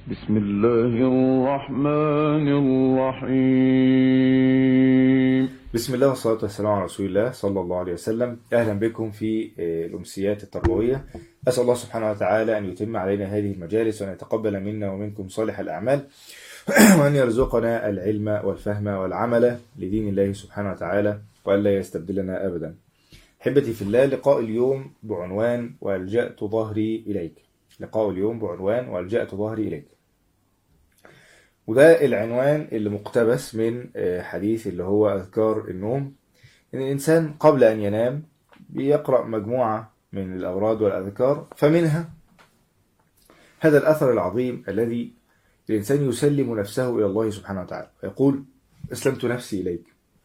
بسم الله الرحمن الرحيم بسم الله والصلاة والسلام على رسول الله صلى الله عليه وسلم أهلا بكم في آه، الأمسيات التربوية أسأل الله سبحانه وتعالى أن يتم علينا هذه المجالس وأن يتقبل منا ومنكم صالح الأعمال وأن يرزقنا العلم والفهم والعمل لدين الله سبحانه وتعالى وأن لا يستبدلنا أبدا حبتي في الله لقاء اليوم بعنوان والجأت ظهري إليك لقاء اليوم بعنوان والجأت ظهري إليك وده العنوان اللي مقتبس من آه، حديث اللي هو أذكار النوم إن الإنسان قبل أن ينام بيقرأ مجموعة من الأوراد والأذكار فمنها هذا الأثر العظيم الذي الإنسان يسلم نفسه إلى الله سبحانه وتعالى ويقول أسلمت نفسي إليك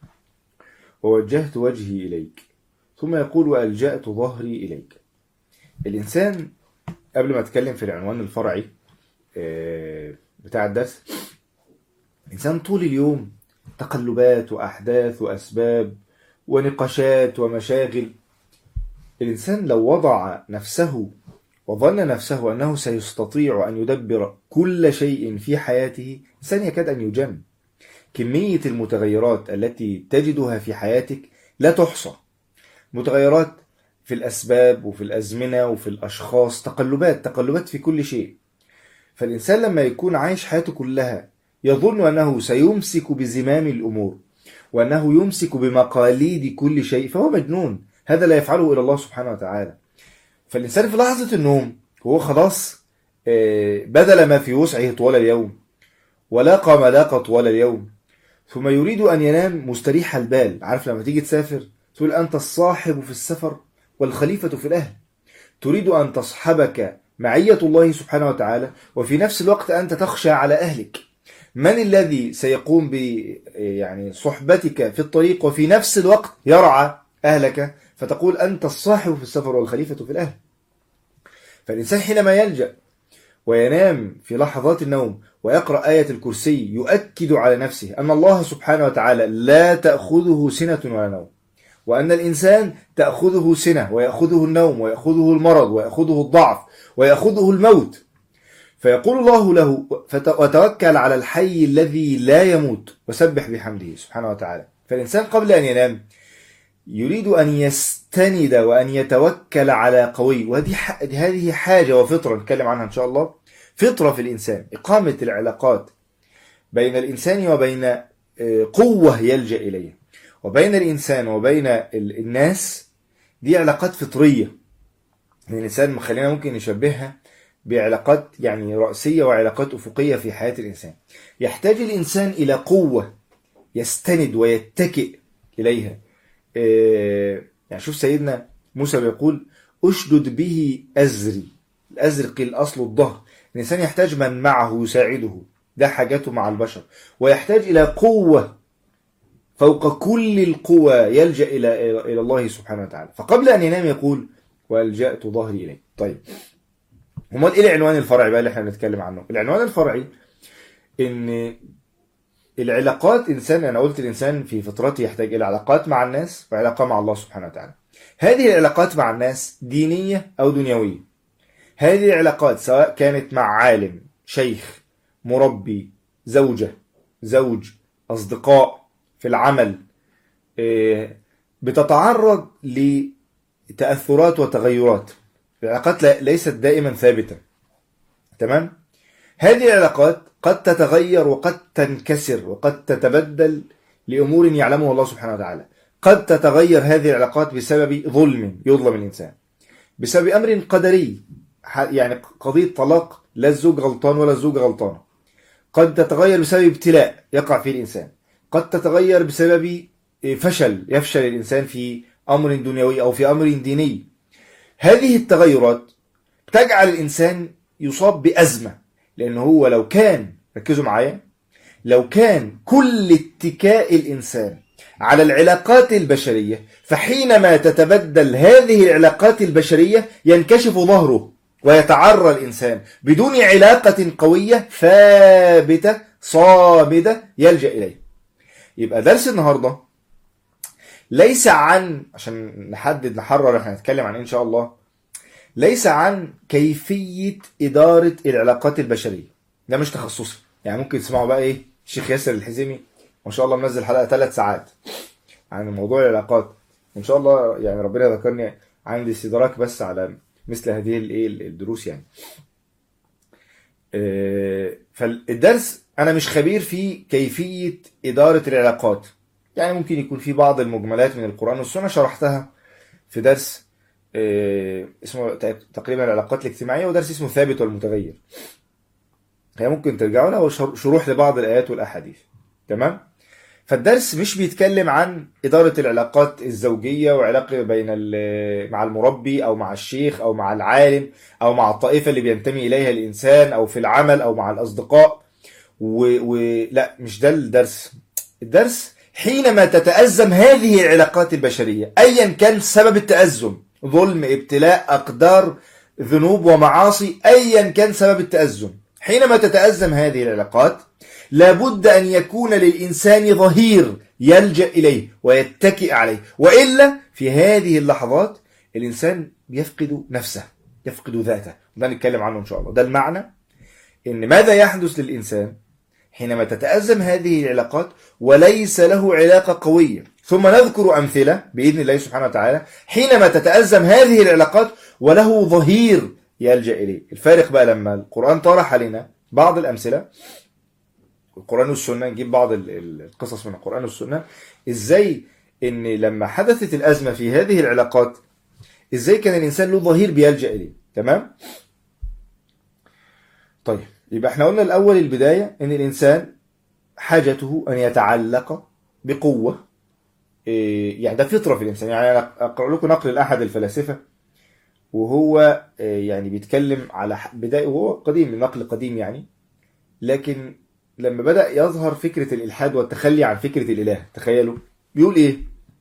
ووجهت وجهي إليك ثم يقول وألجأت ظهري إليك الإنسان قبل ما أتكلم في العنوان الفرعي آه، بتاع الدرس الإنسان طول اليوم تقلبات وأحداث وأسباب ونقاشات ومشاغل الإنسان لو وضع نفسه وظن نفسه أنه سيستطيع أن يدبر كل شيء في حياته إنسان يكاد أن يجن كمية المتغيرات التي تجدها في حياتك لا تحصى متغيرات في الأسباب وفي الأزمنة وفي الأشخاص تقلبات تقلبات في كل شيء فالإنسان لما يكون عايش حياته كلها يظن أنه سيمسك بزمام الأمور وأنه يمسك بمقاليد كل شيء فهو مجنون هذا لا يفعله إلى الله سبحانه وتعالى فالإنسان في لحظة النوم هو خلاص آه، بذل ما في وسعه طوال اليوم ولاقى ما لاقى طوال اليوم ثم يريد أن ينام مستريح البال عارف لما تيجي تسافر تقول أنت الصاحب في السفر والخليفة في الأهل تريد أن تصحبك معية الله سبحانه وتعالى وفي نفس الوقت أنت تخشى على أهلك من الذي سيقوم ب يعني صحبتك في الطريق وفي نفس الوقت يرعى أهلك فتقول أنت الصاحب في السفر والخليفة في الأهل فالإنسان حينما يلجأ وينام في لحظات النوم ويقرأ آية الكرسي يؤكد على نفسه أن الله سبحانه وتعالى لا تأخذه سنة ولا نوم وأن الإنسان تأخذه سنة ويأخذه النوم ويأخذه المرض ويأخذه الضعف ويأخذه الموت فيقول الله له فت- وتوكل على الحي الذي لا يموت وسبح بحمده سبحانه وتعالى فالإنسان قبل أن ينام يريد أن يستند وأن يتوكل على قوي وهذه ح- هذه حاجة وفطرة نتكلم عنها إن شاء الله فطرة في الإنسان إقامة العلاقات بين الإنسان وبين آه، قوة يلجأ إليها وبين الإنسان وبين ال- الناس دي علاقات فطرية يعني الإنسان خلينا ممكن نشبهها بعلاقات يعني رأسية وعلاقات أفقية في حياة الإنسان يحتاج الإنسان إلى قوة يستند ويتكئ إليها إيه، يعني شوف سيدنا موسى بيقول أشدد به أزري الأزر قيل أصل الظهر الإنسان يحتاج من معه يساعده ده حاجاته مع البشر ويحتاج إلى قوة فوق كل القوى يلجأ إلى إلى الله سبحانه وتعالى فقبل أن ينام يقول وألجأت ظهري إليه طيب امال ايه العنوان الفرعي بقى اللي احنا بنتكلم عنه العنوان الفرعي ان العلاقات انسان انا قلت الانسان في فطرته يحتاج الى علاقات مع الناس وعلاقه مع الله سبحانه وتعالى هذه العلاقات مع الناس دينيه او دنيويه هذه العلاقات سواء كانت مع عالم شيخ مربي زوجه زوج اصدقاء في العمل إيه، بتتعرض لتاثرات وتغيرات العلاقات لا- ليست دائما ثابتة تمام هذه العلاقات قد تتغير وقد تنكسر وقد تتبدل لأمور يعلمها الله سبحانه وتعالى قد تتغير هذه العلاقات بسبب ظلم يظلم الإنسان بسبب أمر قدري ح- يعني قضية طلاق لا الزوج غلطان ولا الزوجة غلطانة قد تتغير بسبب ابتلاء يقع فيه الإنسان قد تتغير بسبب فشل يفشل الإنسان في أمر دنيوي أو في أمر ديني هذه التغيرات تجعل الإنسان يصاب بأزمة لأن هو لو كان ركزوا معايا لو كان كل اتكاء الإنسان على العلاقات البشرية فحينما تتبدل هذه العلاقات البشرية ينكشف ظهره ويتعرى الإنسان بدون علاقة قوية ثابتة صامدة يلجأ إليه يبقى درس النهارده ليس عن عشان نحدد نحرر احنا هنتكلم عن إيه ان شاء الله ليس عن كيفية إدارة العلاقات البشرية ده مش تخصصي يعني ممكن تسمعوا بقى ايه الشيخ ياسر الحزيمي ما شاء الله منزل حلقه ثلاث ساعات عن موضوع العلاقات ان شاء الله يعني ربنا ذكرني عندي استدراك بس على مثل هذه الايه الدروس يعني آه، فالدرس انا مش خبير في كيفيه اداره العلاقات يعني ممكن يكون في بعض المجملات من القران والسنه شرحتها في درس آه، اسمه تقريبا العلاقات الاجتماعيه ودرس اسمه ثابت والمتغير هي ممكن ترجعوا لها وشروح لبعض الايات والاحاديث تمام فالدرس مش بيتكلم عن إدارة العلاقات الزوجية وعلاقة بين ال- مع المربي أو مع الشيخ أو مع العالم أو مع الطائفة اللي بينتمي إليها الإنسان أو في العمل أو مع الأصدقاء و... و... لا مش ده الدرس الدرس حينما تتأزم هذه العلاقات البشرية أيا كان سبب التأزم ظلم ابتلاء أقدار ذنوب ومعاصي أيا كان سبب التأزم حينما تتأزم هذه العلاقات لابد أن يكون للإنسان ظهير يلجأ إليه ويتكئ عليه وإلا في هذه اللحظات الإنسان يفقد نفسه يفقد ذاته ده نتكلم عنه إن شاء الله ده المعنى إن ماذا يحدث للإنسان حينما تتأزم هذه العلاقات وليس له علاقة قوية ثم نذكر أمثلة بإذن الله سبحانه وتعالى حينما تتأزم هذه العلاقات وله ظهير يلجأ إليه الفارق بقى لما القرآن طرح علينا بعض الأمثلة القرآن والسنة نجيب بعض ال- ال- القصص من القرآن والسنة ازاي ان لما حدثت الأزمة في هذه العلاقات ازاي كان الإنسان له ظهير بيلجأ إليه تمام طيب يبقى احنا قلنا الأول البداية ان الإنسان حاجته أن يتعلق بقوة إيه، يعني ده فطرة في الإنسان يعني أنا أقرأ لكم نقل لأحد الفلاسفة وهو إيه، يعني بيتكلم على ح- بداية وهو قديم نقل قديم يعني لكن لما بدأ يظهر فكرة الإلحاد والتخلي عن فكرة الإله تخيلوا بيقول إيه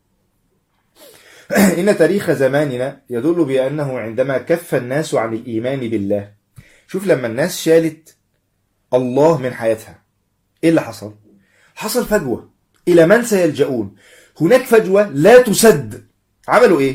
إن تاريخ زماننا يدل بأنه عندما كف الناس عن الإيمان بالله شوف لما الناس شالت الله من حياتها إيه اللي حصل حصل فجوة إلى من سيلجؤون هناك فجوة لا تسد عملوا إيه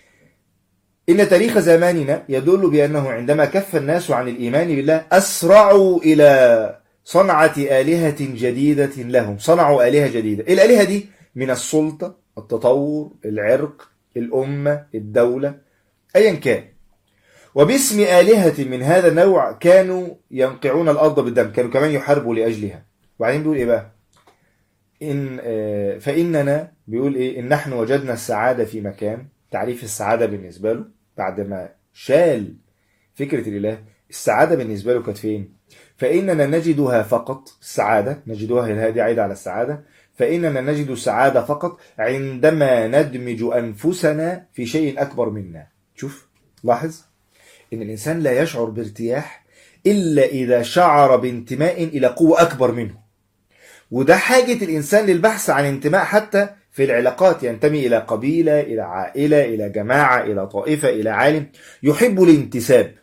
إن تاريخ زماننا يدل بأنه عندما كف الناس عن الإيمان بالله أسرعوا إلى صنعة آلهة جديدة لهم صنعوا آلهة جديدة الآلهة دي من السلطة التطور العرق الأمة الدولة أيا كان وباسم آلهة من هذا النوع كانوا ينقعون الأرض بالدم كانوا كمان يحاربوا لأجلها وبعدين بيقول إيه بقى إن آه، فإننا بيقول إيه إن نحن وجدنا السعادة في مكان تعريف السعادة بالنسبة له بعد ما شال فكرة الإله السعادة بالنسبة له كانت فين فإننا نجدها فقط السعادة نجدها هذه عايدة على السعادة فإننا نجد السعادة فقط عندما ندمج أنفسنا في شيء أكبر منا شوف لاحظ إن الإنسان لا يشعر بارتياح إلا إذا شعر بانتماء إلى قوة أكبر منه وده حاجة الإنسان للبحث عن انتماء حتى في العلاقات ينتمي إلى قبيلة إلى عائلة إلى جماعة إلى طائفة إلى عالم يحب الانتساب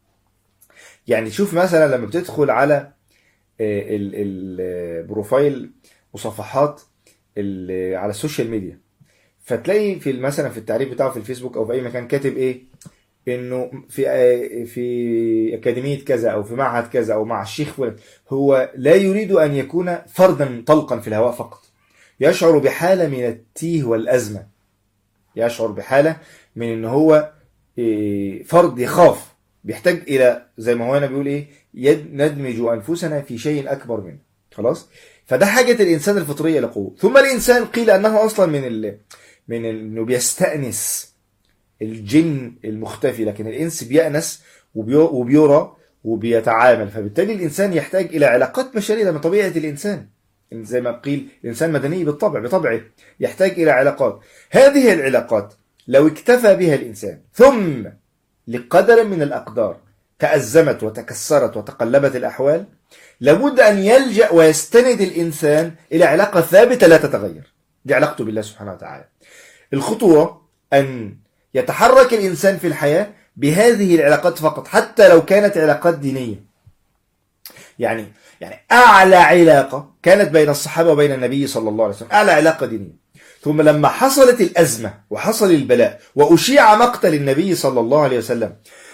يعني شوف مثلا لما بتدخل على آه، ال- ال- البروفايل وصفحات ال- على السوشيال ميديا فتلاقي في مثلا في التعريف بتاعه في الفيسبوك او في اي مكان كاتب ايه انه في آه، في اكاديميه كذا او في معهد كذا او مع الشيخ فلان هو لا يريد ان يكون فردا طلقا في الهواء فقط يشعر بحاله من التيه والازمه يشعر بحاله من ان هو إيه، فرد يخاف بيحتاج الى زي ما هو هنا بيقول ايه يد ندمج انفسنا في شيء اكبر منه خلاص فده حاجه الانسان الفطريه لقوه ثم الانسان قيل انه اصلا من ال... من ال... انه بيستانس الجن المختفي لكن الانس بيأنس وبي... وبيرى وبيتعامل فبالتالي الانسان يحتاج الى علاقات بشريه ده من طبيعه الانسان زي ما قيل الانسان مدني بالطبع بطبعه يحتاج الى علاقات هذه العلاقات لو اكتفى بها الانسان ثم لقدر من الاقدار تأزمت وتكسرت وتقلبت الاحوال لابد ان يلجأ ويستند الانسان الى علاقه ثابته لا تتغير دي علاقته بالله سبحانه وتعالى الخطوره ان يتحرك الانسان في الحياه بهذه العلاقات فقط حتى لو كانت علاقات دينيه يعني يعني اعلى علاقه كانت بين الصحابه وبين النبي صلى الله عليه وسلم اعلى علاقه دينيه ثم لما حصلت الازمه وحصل البلاء واشيع مقتل النبي صلى الله عليه وسلم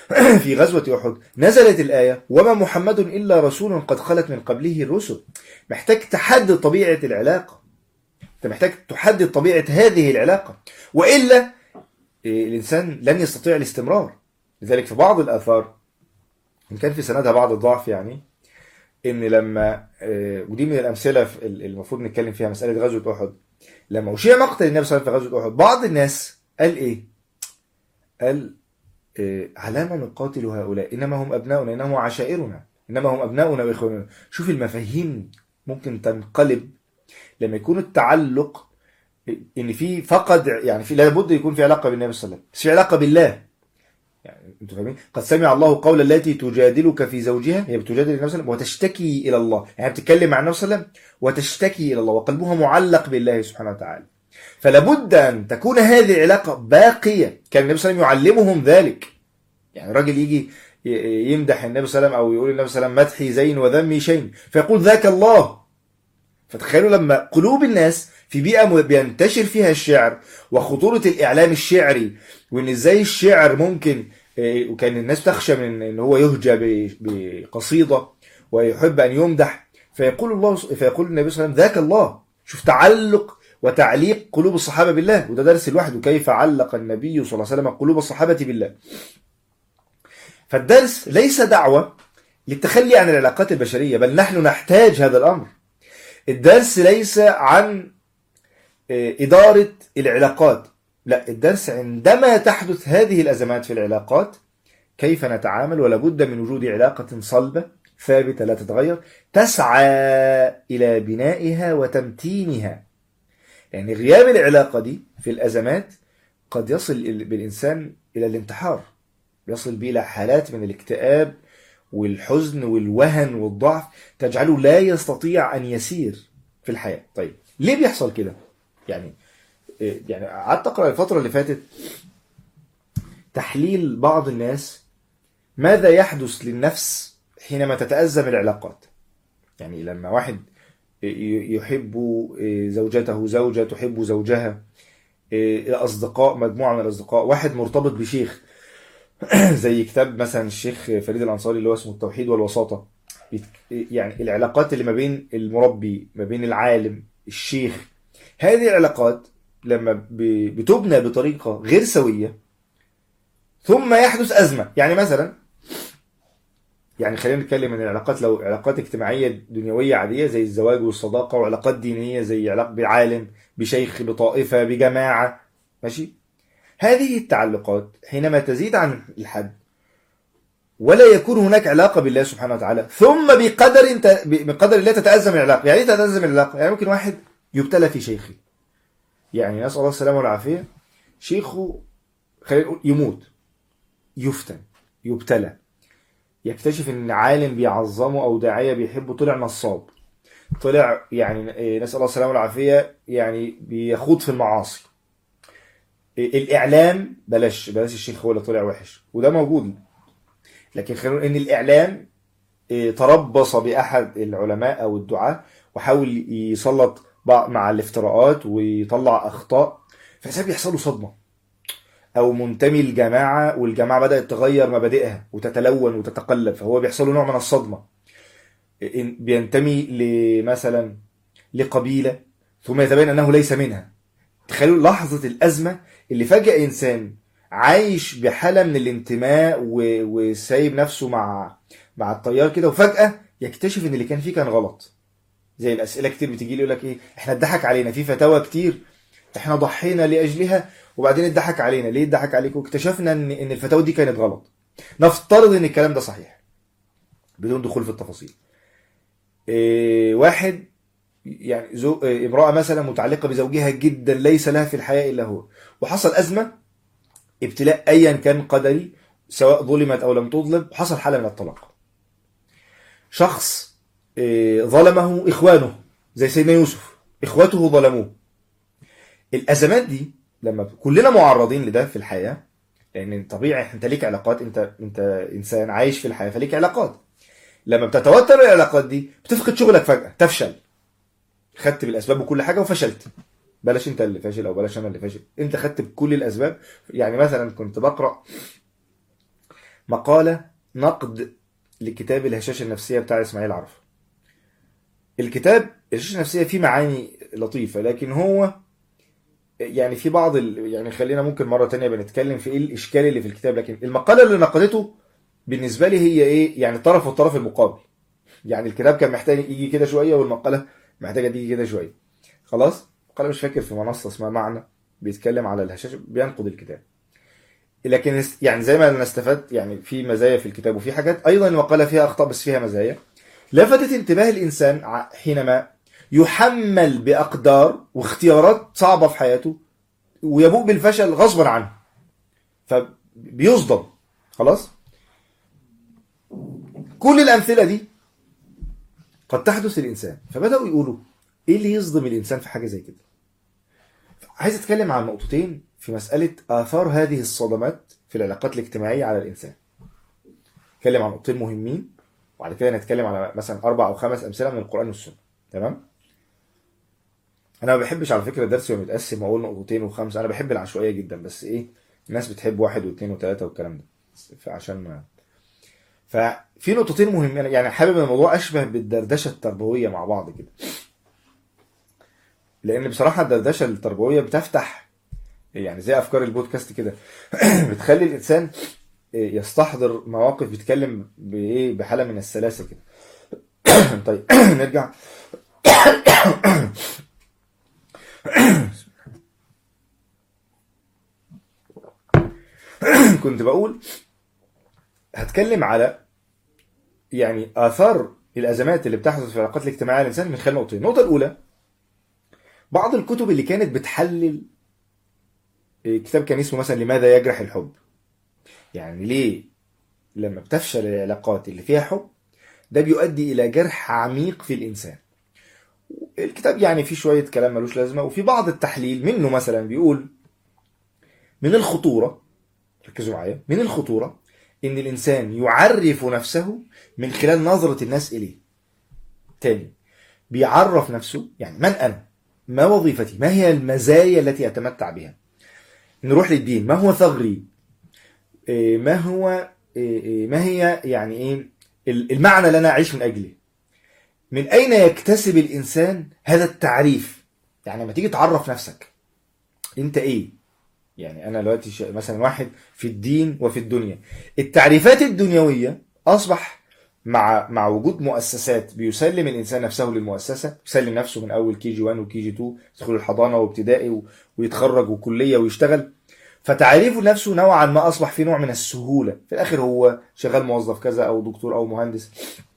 في غزوة أحد نزلت الآية وما محمد إلا رسول قد خلت من قبله الرسل محتاج تحدد طبيعة العلاقة أنت محتاج تحدد طبيعة هذه العلاقة وإلا إيه، الإنسان لن يستطيع الاستمرار لذلك في بعض الآثار إن كان في سندها بعض الضعف يعني إن لما آه، ودي من الأمثلة في ال- المفروض نتكلم فيها مسألة غزوة أحد لما أشيع مقتل النبي صلى الله عليه وسلم في غزوة أحد بعض الناس قال إيه؟ قال إيه، على ما نقاتل هؤلاء إنما هم أبناؤنا إنما هم عشائرنا إنما هم أبناؤنا وإخواننا شوف المفاهيم ممكن تنقلب لما يكون التعلق إن في فقد يعني في لابد يكون في علاقة بالنبي صلى الله عليه وسلم بس في علاقة بالله يعني انتوا فاهمين قد سمع الله قول التي تجادلك في زوجها هي بتجادل النبي صلى الله عليه وسلم وتشتكي الى الله يعني بتتكلم مع النبي صلى الله عليه وسلم وتشتكي الى الله وقلبها معلق بالله سبحانه وتعالى فلابد ان تكون هذه العلاقه باقيه كان النبي صلى الله عليه وسلم يعلمهم ذلك يعني راجل يجي ي- يمدح النبي صلى الله عليه وسلم او يقول النبي صلى الله عليه وسلم مدحي زين وذمي شين فيقول ذاك الله فتخيلوا لما قلوب الناس في بيئة م- بينتشر فيها الشعر وخطورة الإعلام الشعري وإن إزاي الشعر ممكن إيه، وكان الناس تخشى من إن هو يهجى ب- بقصيدة ويحب أن يمدح فيقول الله فيقول النبي صلى الله عليه وسلم ذاك الله شوف تعلق وتعليق قلوب الصحابة بالله وده درس لوحده كيف علق النبي صلى الله عليه وسلم قلوب الصحابة بالله فالدرس ليس دعوة للتخلي عن العلاقات البشرية بل نحن نحتاج هذا الأمر الدرس ليس عن آه، إدارة العلاقات لا الدرس عندما تحدث هذه الأزمات في العلاقات كيف نتعامل ولابد من وجود علاقة صلبة ثابتة لا تتغير تسعى إلى بنائها وتمتينها يعني غياب العلاقة دي في الأزمات قد يصل ال- بالإنسان إلى الانتحار يصل به إلى حالات من الاكتئاب والحزن والوهن والضعف تجعله لا يستطيع أن يسير في الحياة طيب ليه بيحصل كده يعني إيه، يعني قعدت أقرأ الفترة اللي فاتت تحليل بعض الناس ماذا يحدث للنفس حينما تتأزم العلاقات يعني لما واحد ي- يحب إيه، زوجته زوجة تحب زوجها إيه، الأصدقاء مجموعة من الأصدقاء واحد مرتبط بشيخ زي كتاب مثلا الشيخ فريد الأنصاري اللي هو اسمه التوحيد والوساطة بيت- يعني العلاقات اللي ما بين المربي ما بين العالم الشيخ هذه العلاقات لما ب- بتبنى بطريقة غير سوية ثم يحدث أزمة يعني مثلا يعني خلينا نتكلم عن العلاقات لو علاقات اجتماعية دنيوية عادية زي الزواج والصداقة وعلاقات دينية زي علاقة بعالم بشيخ بطائفة بجماعة ماشي هذه التعلقات حينما تزيد عن الحد ولا يكون هناك علاقة بالله سبحانه وتعالى ثم بقدر انت بقدر الله تتأزم العلاقة يعني ايه تتأزم العلاقة يعني ممكن واحد يبتلى في شيخه يعني نسأل الله السلامة والعافية شيخه خلينا نقول يموت يفتن يبتلى يكتشف ان عالم بيعظمه او داعية بيحبه طلع نصاب طلع يعني إيه، نسأل الله السلامة والعافية يعني بيخوض في المعاصي إيه، الإعلام بلاش بلاش الشيخ هو اللي طلع وحش وده موجود لكن خلينا نقول ان الإعلام إيه، تربص بأحد العلماء أو الدعاة وحاول يسلط بعض- مع الافتراءات ويطلع أخطاء فساب يحصل له صدمة أو منتمي لجماعة والجماعة بدأت تغير مبادئها وتتلون وتتقلب فهو بيحصل له نوع من الصدمة إن- بينتمي لمثلا لقبيلة ثم يتبين أنه ليس منها تخيلوا لحظة الأزمة اللي فجأة إنسان عايش بحالة من الانتماء و- وسايب نفسه مع مع التيار كده وفجأة يكتشف ان اللي كان فيه كان غلط زي الأسئلة كتير بتجي لي يقول لك ايه احنا اتضحك علينا في فتاوى كتير احنا ضحينا لأجلها وبعدين اتضحك علينا ليه اتضحك عليكم واكتشفنا ان ان الفتاوى دي كانت غلط نفترض ان الكلام ده صحيح بدون دخول في التفاصيل إيه واحد يعني زو... إيه، امرأة مثلا متعلقة بزوجها جدا ليس لها في الحياة إلا هو وحصل أزمة ابتلاء أيا كان قدري سواء ظلمت أو لم تظلم حصل حالة من الطلاق شخص إيه، ظلمه إخوانه زي سيدنا يوسف إخوته ظلموه الأزمات دي لما كلنا معرضين لده في الحياة لأن طبيعي أنت ليك علاقات أنت أنت إنسان عايش في الحياة فليك علاقات لما بتتوتر العلاقات دي بتفقد شغلك فجأة تفشل خدت بالاسباب وكل حاجه وفشلت بلاش انت اللي فاشل او بلاش انا اللي فاشل انت خدت بكل الاسباب يعني مثلا كنت بقرا مقالة نقد لكتاب الهشاشة النفسية بتاع إسماعيل عرفة الكتاب الهشاشة النفسية فيه معاني لطيفة لكن هو يعني في بعض ال... يعني خلينا ممكن مرة تانية بنتكلم في ايه الإشكال اللي في الكتاب لكن المقالة اللي نقدته بالنسبة لي هي ايه يعني طرف والطرف المقابل يعني الكتاب كان محتاج يجي كده شوية والمقالة محتاجة تيجي كده شوية خلاص مقالة مش فاكر في منصة اسمها معنى بيتكلم على الهشاشة بينقد الكتاب لكن اس- يعني زي ما انا استفدت يعني في مزايا في الكتاب وفي حاجات ايضا المقالة فيها اخطاء بس فيها مزايا لفتت انتباه الانسان ع- حينما يحمل باقدار واختيارات صعبة في حياته ويبوء بالفشل غصبا عنه فبيصدم خلاص كل الامثله دي قد تحدث للانسان فبداوا يقولوا ايه اللي يصدم الانسان في حاجه زي كده عايز اتكلم عن نقطتين في مساله اثار هذه الصدمات في العلاقات الاجتماعيه على الانسان اتكلم عن نقطتين مهمين وبعد كده نتكلم على مثلا اربع او خمس امثله من القران والسنه تمام انا ما بحبش على فكره الدرس يبقى متقسم واقول نقطتين وخمسه انا بحب العشوائيه جدا بس ايه الناس بتحب واحد واثنين وثلاثه والكلام ده فعشان ما ففي نقطتين مهمين يعني حابب الموضوع اشبه بالدردشه التربويه مع بعض كده لان بصراحه الدردشه التربويه بتفتح يعني زي افكار البودكاست كده بتخلي الانسان يستحضر مواقف بيتكلم بايه بحاله من السلاسه كده طيب نرجع كنت بقول هتكلم على يعني آثار الأزمات اللي بتحدث في العلاقات الاجتماعية للإنسان من خلال نقطتين النقطة الأولى بعض الكتب اللي كانت بتحلل إيه، كتاب كان اسمه مثلا لماذا يجرح الحب يعني ليه لما بتفشل العلاقات اللي فيها حب ده بيؤدي إلى جرح عميق في الإنسان الكتاب يعني فيه شوية كلام ملوش لازمة وفي بعض التحليل منه مثلا بيقول من الخطورة ركزوا معايا من الخطورة إن الإنسان يعرف نفسه من خلال نظرة الناس إليه تاني بيعرف نفسه يعني من أنا ما وظيفتي ما هي المزايا التي أتمتع بها نروح للدين ما هو ثغري إيه، ما هو إيه، إيه، ما هي يعني إيه المعنى اللي أنا أعيش من أجله من أين يكتسب الإنسان هذا التعريف يعني لما تيجي تعرف نفسك أنت إيه يعني انا دلوقتي ش- مثلا واحد في الدين وفي الدنيا التعريفات الدنيويه اصبح مع مع وجود مؤسسات بيسلم الانسان نفسه للمؤسسه يسلم نفسه من اول كي جي 1 وكي جي 2 يدخل الحضانه وابتدائي و- ويتخرج وكليه ويشتغل فتعريفه لنفسه نوعا ما اصبح في نوع من السهوله في الاخر هو شغال موظف كذا او دكتور او مهندس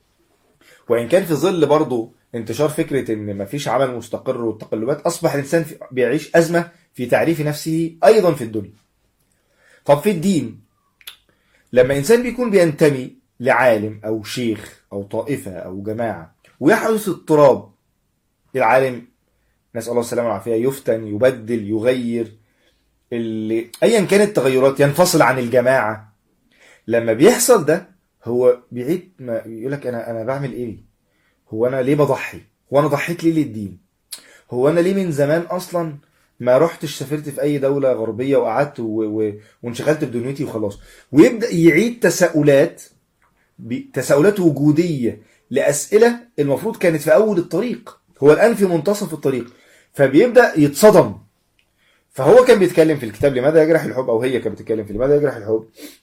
وان كان في ظل برضه انتشار فكره ان مفيش عمل مستقر والتقلبات اصبح الانسان في- بيعيش ازمه في تعريف نفسه ايضا في الدنيا. طب في الدين لما انسان بيكون بينتمي لعالم او شيخ او طائفه او جماعه ويحدث اضطراب العالم نسال الله السلامه والعافيه يفتن يبدل يغير اللي ايا كانت التغيرات ينفصل عن الجماعه لما بيحصل ده هو بيعيد ما يقول لك انا انا بعمل ايه؟ هو انا ليه بضحي؟ هو انا ضحيت ليه للدين؟ هو انا ليه من زمان اصلا ما رحتش سافرت في اي دوله غربيه وقعدت و... و... وانشغلت بدنيتي وخلاص ويبدا يعيد تساؤلات ب... تساؤلات وجوديه لاسئله المفروض كانت في اول الطريق هو الان في منتصف الطريق فبيبدا يتصدم فهو كان بيتكلم في الكتاب لماذا يجرح الحب او هي كانت بتتكلم في لماذا يجرح الحب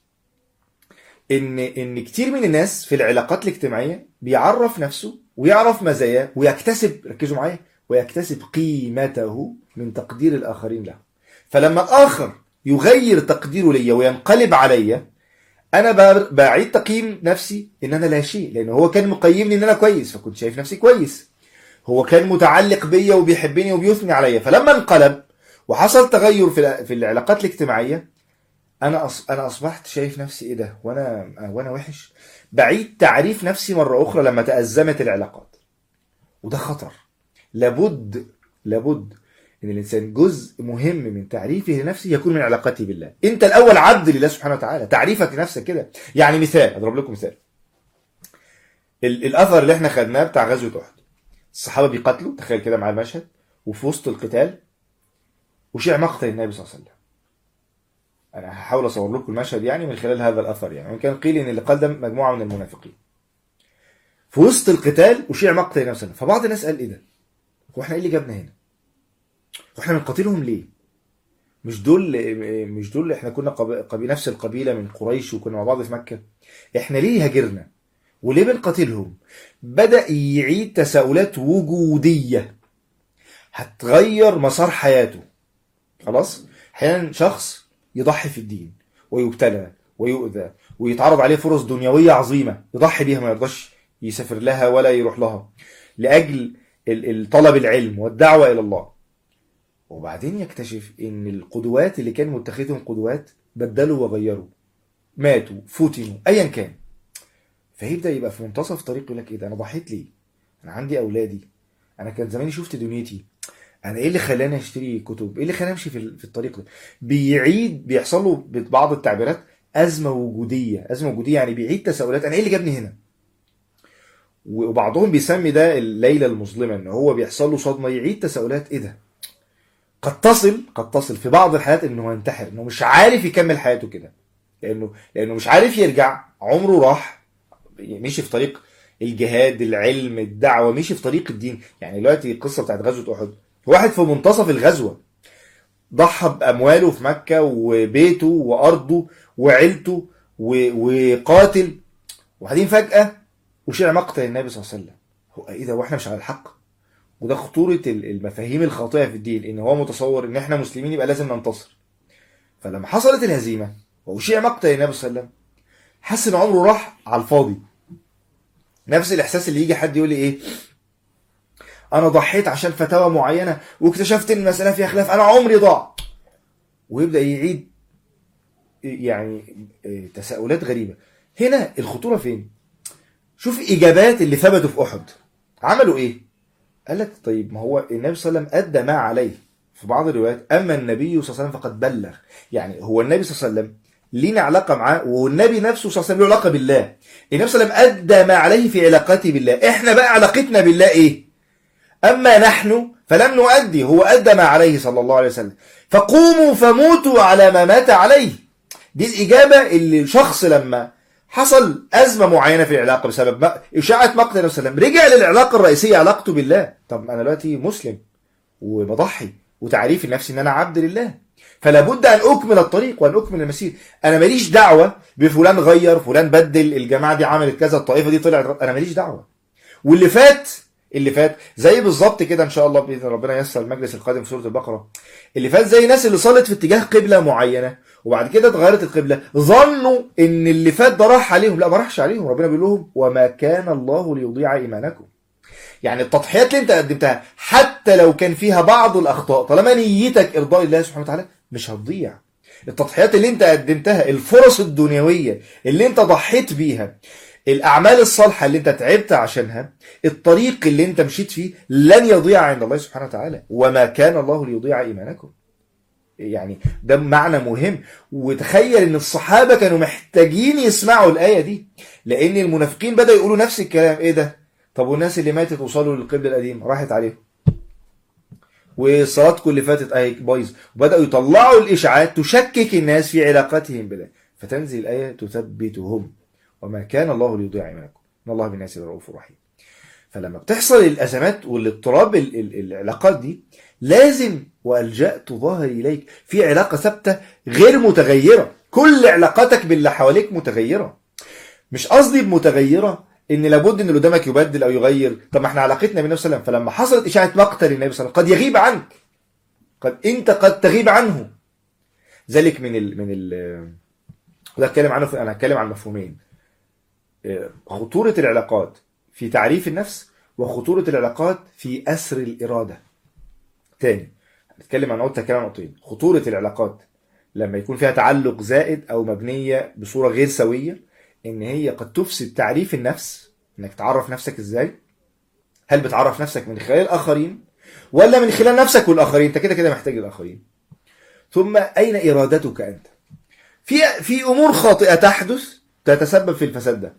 ان ان كتير من الناس في العلاقات الاجتماعيه بيعرف نفسه ويعرف مزاياه ويكتسب ركزوا معايا ويكتسب قيمته من تقدير الاخرين له فلما الاخر يغير تقديره ليا وينقلب عليا انا ب- بعيد تقييم نفسي ان انا لا شيء لان هو كان مقيمني ان انا كويس فكنت شايف نفسي كويس هو كان متعلق بيا وبيحبني وبيثني عليا فلما انقلب وحصل تغير في الع- في العلاقات الاجتماعيه انا أص... انا اصبحت شايف نفسي ايه ده وانا وانا وحش بعيد تعريف نفسي مره اخرى لما تازمت العلاقات وده خطر لابد لابد ان الانسان جزء مهم من تعريفه لنفسه يكون من علاقته بالله انت الاول عبد لله سبحانه وتعالى تعريفك لنفسك كده يعني مثال اضرب لكم مثال ال... الاثر اللي احنا خدناه بتاع غزوه احد الصحابه بيقاتلوا تخيل كده معايا المشهد وفي وسط القتال وشيع مقتل النبي صلى الله عليه وسلم انا هحاول اصور لكم المشهد يعني من خلال هذا الاثر يعني وان كان قيل ان اللي قدم مجموعه من المنافقين في وسط القتال اشيع مقتل النبي صلى الله عليه وسلم فبعض الناس قال ايه ده هو احنا ايه اللي جابنا هنا واحنا بنقاتلهم ليه مش دول مش دول احنا كنا قب... قبي... نفس القبيله من قريش وكنا مع بعض في مكه احنا ليه هاجرنا وليه بنقاتلهم بدا يعيد تساؤلات وجوديه هتغير مسار حياته خلاص احيانا شخص يضحي في الدين ويبتلى ويؤذى ويتعرض عليه فرص دنيويه عظيمه يضحي بيها ما يرضاش يسافر لها ولا يروح لها لاجل ال- ال- طلب العلم والدعوه الى الله وبعدين يكتشف ان القدوات اللي كان متخذهم قدوات بدلوا وغيروا ماتوا فتنوا ايا كان فيبدا يبقى في منتصف طريق يقول لك ايه ده انا ضحيت ليه انا عندي اولادي انا كان زماني شفت دنيتي انا ايه اللي خلاني اشتري كتب ايه اللي خلاني امشي في ال- في الطريق ده بيعيد بيحصل له ببعض التعبيرات ازمه وجوديه ازمه وجوديه يعني بيعيد تساؤلات انا ايه اللي جابني هنا وبعضهم بيسمي ده الليله المظلمه ان هو بيحصل له صدمه يعيد تساؤلات ايه ده قد تصل قد تصل في بعض الحالات انه ينتحر انه مش عارف يكمل حياته كده لانه لانه مش عارف يرجع عمره راح مشي في طريق الجهاد العلم الدعوه مشي في طريق الدين يعني دلوقتي القصه بتاعت غزوه احد واحد في منتصف الغزوه ضحى بامواله في مكه وبيته وارضه وعيلته و- وقاتل وبعدين فجاه وشيع مقتل النبي صلى الله عليه وسلم هو ايه ده واحنا مش على الحق وده خطورة ال- المفاهيم الخاطئة في الدين ان هو متصور ان احنا مسلمين يبقى لازم ننتصر فلما حصلت الهزيمة وأشيع مقتل النبي صلى الله عليه وسلم حس ان عمره راح على الفاضي نفس الاحساس اللي يجي حد يقول لي ايه انا ضحيت عشان فتاوى معينة واكتشفت ان المسألة فيها خلاف انا عمري ضاع ويبدأ يعيد يعني إيه، تساؤلات غريبة هنا الخطورة فين شوف اجابات اللي ثبتوا في احد عملوا ايه قال لك طيب ما هو النبي صلى الله عليه وسلم ادى ما عليه في بعض الروايات اما النبي صلى الله عليه وسلم فقد بلغ يعني هو النبي صلى الله عليه وسلم لينا علاقه معاه والنبي نفسه صلى الله عليه وسلم له علاقه بالله النبي صلى الله عليه وسلم ادى ما عليه في علاقته بالله احنا بقى علاقتنا بالله ايه اما نحن فلم نؤدي هو ادى ما عليه صلى الله عليه وسلم فقوموا فموتوا على ما مات عليه دي الاجابه اللي الشخص لما حصل ازمه معينه في العلاقه بسبب ما- اشاعه مقتل النبي صلى الله عليه وسلم رجع للعلاقه الرئيسيه علاقته بالله طب انا دلوقتي مسلم وبضحي وتعريف لنفسي ان انا عبد لله فلا بد ان اكمل الطريق وان اكمل المسير انا ماليش دعوه بفلان غير فلان بدل الجماعه دي عملت كذا الطائفه دي طلعت انا ماليش دعوه واللي فات اللي فات زي بالظبط كده ان شاء الله باذن ربنا ييسر المجلس القادم في سوره البقره اللي فات زي ناس اللي صلت في اتجاه قبله معينه وبعد كده اتغيرت القبله ظنوا ان اللي فات ده راح عليهم لا ما راحش عليهم ربنا بيقول لهم وما كان الله ليضيع ايمانكم يعني التضحيات اللي انت قدمتها حتى لو كان فيها بعض الاخطاء طالما نيتك ارضاء الله سبحانه وتعالى مش هتضيع التضحيات اللي انت قدمتها الفرص الدنيويه اللي انت ضحيت بيها الاعمال الصالحه اللي انت تعبت عشانها الطريق اللي انت مشيت فيه لن يضيع عند الله سبحانه وتعالى وما كان الله ليضيع ايمانكم يعني ده معنى مهم وتخيل ان الصحابه كانوا محتاجين يسمعوا الايه دي لان المنافقين بداوا يقولوا نفس الكلام ايه ده طب والناس اللي ماتت وصلوا للقبله القديمه راحت عليهم وصلاتكم اللي فاتت اهي بايظ وبداوا يطلعوا الاشاعات تشكك الناس في علاقتهم بالله فتنزل الايه تثبتهم وما كان الله ليضيع ايمانكم ان الله بالناس لرؤوف رحيم فلما بتحصل الازمات والاضطراب ال- ال- العلاقات دي لازم والجأت ظهري اليك في علاقه ثابته غير متغيره كل علاقاتك باللي حواليك متغيره مش قصدي بمتغيره ان لابد ان اللي قدامك يبدل او يغير طب ما احنا علاقتنا بالنبي صلى الله عليه وسلم فلما حصلت اشاعه مقتل النبي صلى الله عليه وسلم قد يغيب عنك قد انت قد تغيب عنه ذلك من ال من ال وده اتكلم عنه في انا هتكلم عن مفهومين اه، خطوره العلاقات في تعريف النفس وخطوره العلاقات في اسر الاراده تاني هنتكلم عن قلت كلام نقطتين خطوره العلاقات لما يكون فيها تعلق زائد او مبنيه بصوره غير سويه ان هي قد تفسد تعريف النفس انك تعرف نفسك ازاي هل بتعرف نفسك من خلال الاخرين ولا من خلال نفسك والاخرين انت كده كده محتاج الاخرين ثم اين ارادتك انت في في امور خاطئه تحدث تتسبب في الفساد ده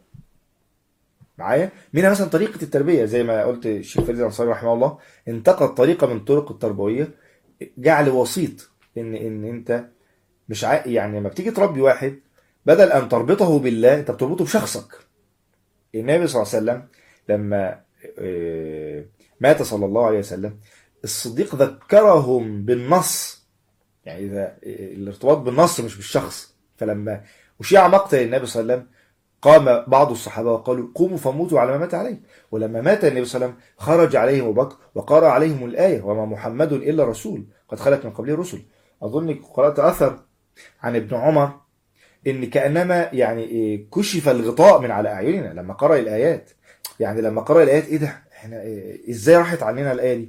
معايا منها مثلا طريقه التربيه زي ما قلت الشيخ فريد الانصاري رحمه الله انتقد طريقه من الطرق التربويه جعل وسيط ان ان انت مش ع... يعني لما بتيجي تربي واحد بدل ان تربطه بالله انت بتربطه بشخصك النبي صلى الله عليه وسلم لما آه، مات صلى الله عليه وسلم الصديق ذكرهم بالنص يعني اذا الارتباط بالنص مش بالشخص فلما اشيع مقتل النبي صلى الله عليه وسلم قام بعض الصحابه وقالوا قوموا فموتوا على ما مات عليه ولما مات النبي صلى الله عليه وسلم خرج عليهم ابو بكر وقرأ عليهم الايه وما محمد الا رسول قد خلت من قبله رسل اظن قرات اثر عن ابن عمر ان كانما يعني إيه كشف الغطاء من على اعيننا لما قرأ الايات يعني لما قرأ الايات ايه ده احنا إيه ازاي راحت عننا الايه دي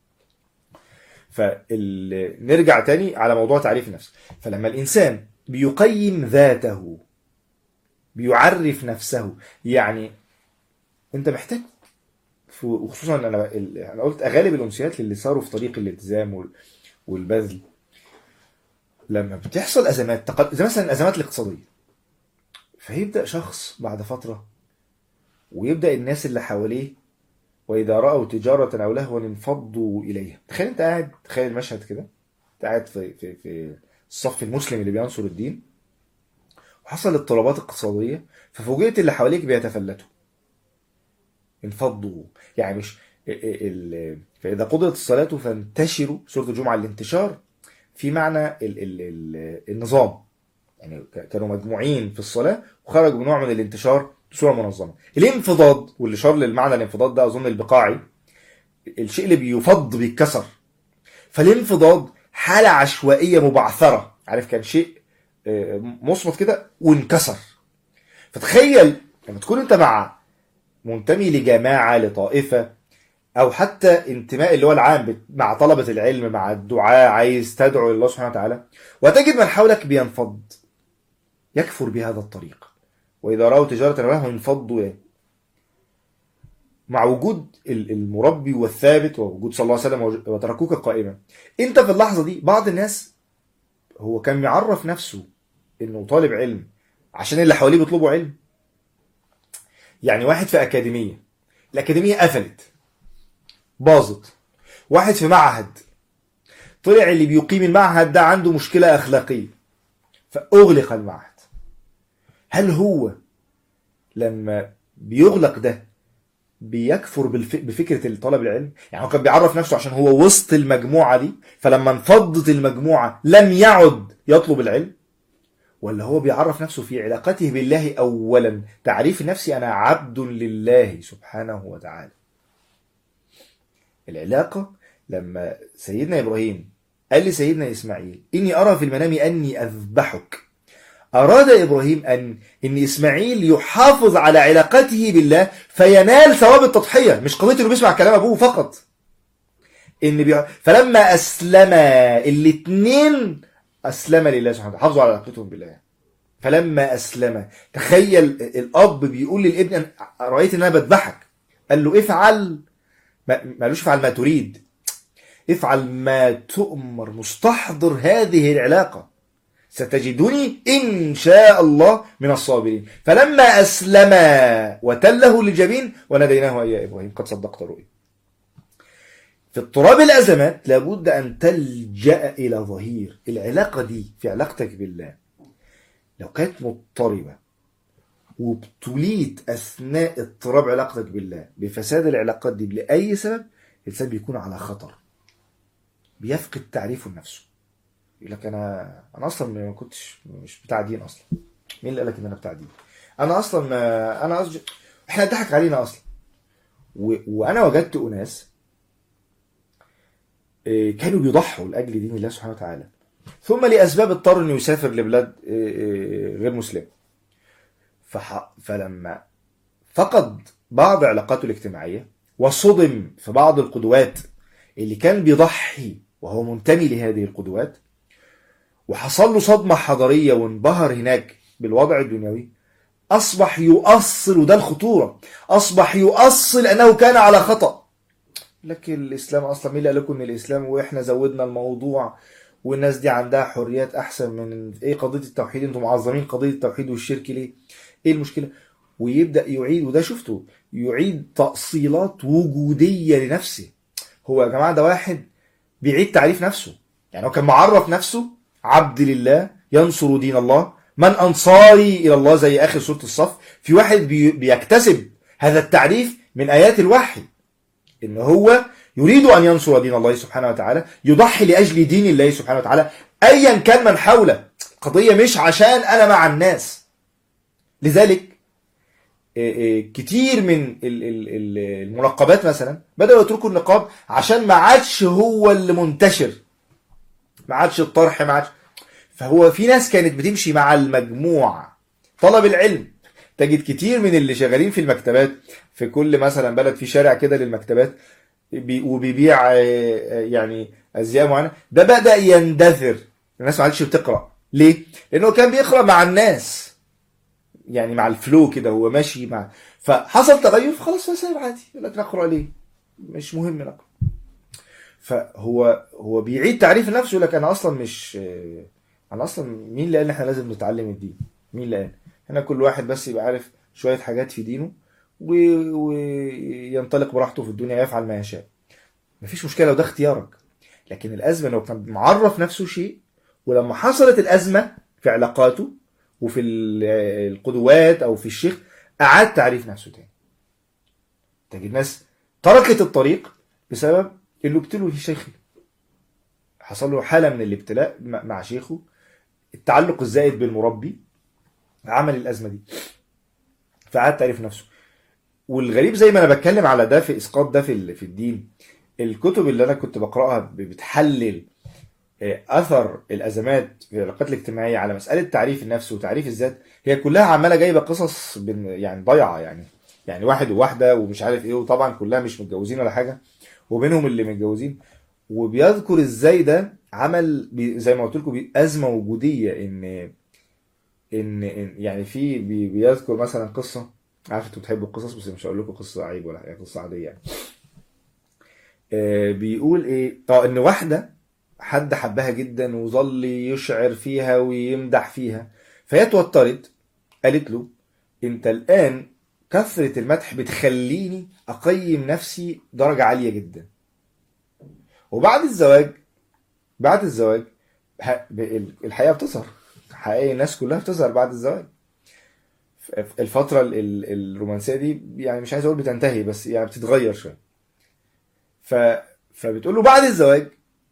فنرجع تاني على موضوع تعريف النفس فلما الانسان بيقيم ذاته بيعرف نفسه يعني انت محتاج في- وخصوصا انا ال- انا قلت اغالب الامسيات اللي صاروا في طريق الالتزام وال- والبذل لما بتحصل ازمات تق- زي مثلا الازمات الاقتصاديه فيبدا شخص بعد فتره ويبدا الناس اللي حواليه واذا راوا تجاره او لهوا انفضوا اليها تخيل انت قاعد تخيل المشهد كده انت قاعد في في في الصف المسلم اللي بينصر الدين وحصل اضطرابات اقتصاديه ففوجئت اللي حواليك بيتفلتوا انفضوا يعني مش ال- ال- فاذا قضيت الصلاه فانتشروا سوره الجمعه الانتشار في معنى ال ال ال النظام يعني ك- كانوا مجموعين في الصلاه وخرجوا بنوع من الانتشار بصوره منظمه الانفضاض واللي شار للمعنى الانفضاض ده اظن البقاعي الشيء اللي بيفض بيتكسر فالانفضاض حاله عشوائيه مبعثره عارف كان شيء آه، مصمت كده وانكسر فتخيل لما تكون انت مع منتمي لجماعه لطائفه او حتى انتماء اللي هو العام بت- مع طلبه العلم مع الدعاء عايز تدعو الى الله سبحانه وتعالى وتجد من حولك بينفض يكفر بهذا الطريق واذا راوا تجاره لهم انفضوا اليه مع وجود ال- المربي والثابت ووجود صلى الله عليه وسلم وج- وتركوك قائما انت في اللحظه دي بعض الناس هو كان يعرف نفسه انه طالب علم عشان اللي حواليه بيطلبوا علم يعني واحد في اكاديميه الاكاديميه قفلت باظت واحد في معهد طلع اللي بيقيم المعهد ده عنده مشكله اخلاقيه فاغلق المعهد هل هو لما بيغلق ده بيكفر بالف... بفكره طلب العلم يعني هو كان بيعرف نفسه عشان هو وسط المجموعه دي فلما انفضت المجموعه لم يعد يطلب العلم ولا هو بيعرف نفسه في علاقته بالله اولا تعريف نفسي انا عبد لله سبحانه وتعالى العلاقه لما سيدنا ابراهيم قال لسيدنا اسماعيل اني ارى في المنام اني اذبحك أراد إبراهيم أن إن إسماعيل يحافظ على علاقته بالله فينال ثواب التضحية مش قضية إنه بيسمع كلام أبوه فقط إن بي... فلما أسلم الاثنين أسلم لله سبحانه وتعالى حافظوا على علاقتهم بالله فلما أسلم تخيل الأب بيقول للابن أن رأيت إن أنا بذبحك قال له افعل ما ما قالوش افعل ما تريد افعل ما تؤمر مستحضر هذه العلاقة ستجدني إن شاء الله من الصابرين فلما أسلم وتله للجبين وناديناه أي يا إبراهيم قد صدقت رؤيا في اضطراب الأزمات لابد أن تلجأ إلى ظهير العلاقة دي في علاقتك بالله لو كانت مضطربة وابتليت أثناء اضطراب علاقتك بالله بفساد العلاقات دي لأي سبب الإنسان بيكون على خطر بيفقد تعريفه لنفسه يقول لك انا انا اصلا ما كنتش مش بتاع دين اصلا مين اللي قال لك ان انا بتاع دين انا اصلا ما انا أصج... احنا اتضحك علينا اصلا و... وانا وجدت اناس إيه، كانوا بيضحوا لاجل دين الله سبحانه وتعالى ثم لاسباب اضطر انه يسافر لبلاد إيه، إيه، غير مسلمه فح... فلما فقد بعض علاقاته الاجتماعيه وصدم في بعض القدوات اللي كان بيضحي وهو منتمي لهذه القدوات وحصل له صدمة حضارية وانبهر هناك بالوضع الدنيوي أصبح يؤصل وده الخطورة أصبح يؤصل أنه كان على خطأ لكن الإسلام أصلا مين اللي قال لكم إن الإسلام وإحنا زودنا الموضوع والناس دي عندها حريات أحسن من إيه قضية التوحيد أنتم معظمين قضية التوحيد والشرك ليه؟ إيه المشكلة؟ ويبدأ يعيد وده شفته يعيد تأصيلات وجودية لنفسه هو يا جماعة ده واحد بيعيد تعريف نفسه يعني هو كان معرف نفسه عبد لله ينصر دين الله من أنصاري إلى الله زي آخر سورة الصف في واحد بي- بيكتسب هذا التعريف من آيات الوحي إن هو يريد أن ينصر دين الله سبحانه وتعالى يضحي لأجل دين الله سبحانه وتعالى أيا كان من حوله قضية مش عشان أنا مع الناس لذلك إيه إيه كتير من ال- ال- ال- المنقبات مثلا بدأوا يتركوا النقاب عشان ما عادش هو اللي منتشر ما عادش الطرح ما عادش فهو في ناس كانت بتمشي مع المجموع طلب العلم تجد كتير من اللي شغالين في المكتبات في كل مثلا بلد في شارع كده للمكتبات بي- وبيبيع آه، آه، يعني ازياء معينه ده بدا يندثر الناس ما عادش بتقرا ليه؟ لانه كان بيقرا مع الناس يعني مع الفلو كده هو ماشي مع فحصل تغير فخلاص هو سايب عادي يقول لك نقرا ليه؟ مش مهم نقرا فهو هو بيعيد تعريف نفسه يقول لك انا اصلا مش آه، انا اصلا مين اللي قال إن احنا لازم نتعلم الدين؟ مين اللي قال؟ هنا كل واحد بس يبقى عارف شويه حاجات في دينه و- وينطلق براحته في الدنيا يفعل ما يشاء مفيش مشكله لو ده اختيارك لكن الازمه لو كان معرف نفسه شيء ولما حصلت الازمه في علاقاته وفي ال- القدوات او في الشيخ اعاد تعريف نفسه تاني تجد ناس تركت الطريق بسبب انه ابتلوا الشيخ حصل له حاله من الابتلاء مع مع شيخه التعلق الزائد بالمربي عمل الازمه دي فعاد تعريف نفسه والغريب زي ما انا بتكلم على ده في اسقاط ده في ال- في الدين الكتب اللي انا كنت بقراها ب- بتحلل آه، اثر الازمات في العلاقات الاجتماعيه على مساله تعريف النفس وتعريف الذات هي كلها عماله جايبه قصص بن- يعني ضايعه يعني يعني واحد وواحده ومش عارف ايه وطبعا كلها مش متجوزين ولا حاجه وبينهم اللي متجوزين وبيذكر ازاي ده عمل بي- زي ما قلت لكم بي- ازمه وجوديه ان ان إن- يعني في بي- بيذكر مثلا قصه عارف انتوا بتحبوا القصص بس مش هقول لكم قصه عيب ولا حاجه قصه عاديه يعني آه، بيقول ايه اه ان واحده حد حبها جدا وظل يشعر فيها ويمدح فيها فهي اتوترت قالت له انت الان كثرة المدح بتخليني اقيم نفسي درجة عالية جدا وبعد الزواج بعد الزواج ه- ب- الحقيقة بتظهر حقيقة الناس كلها بتظهر بعد الزواج ف- الفترة ال- ال- الرومانسية دي يعني مش عايز اقول بتنتهي بس يعني بتتغير شوية ف فبتقول له بعد الزواج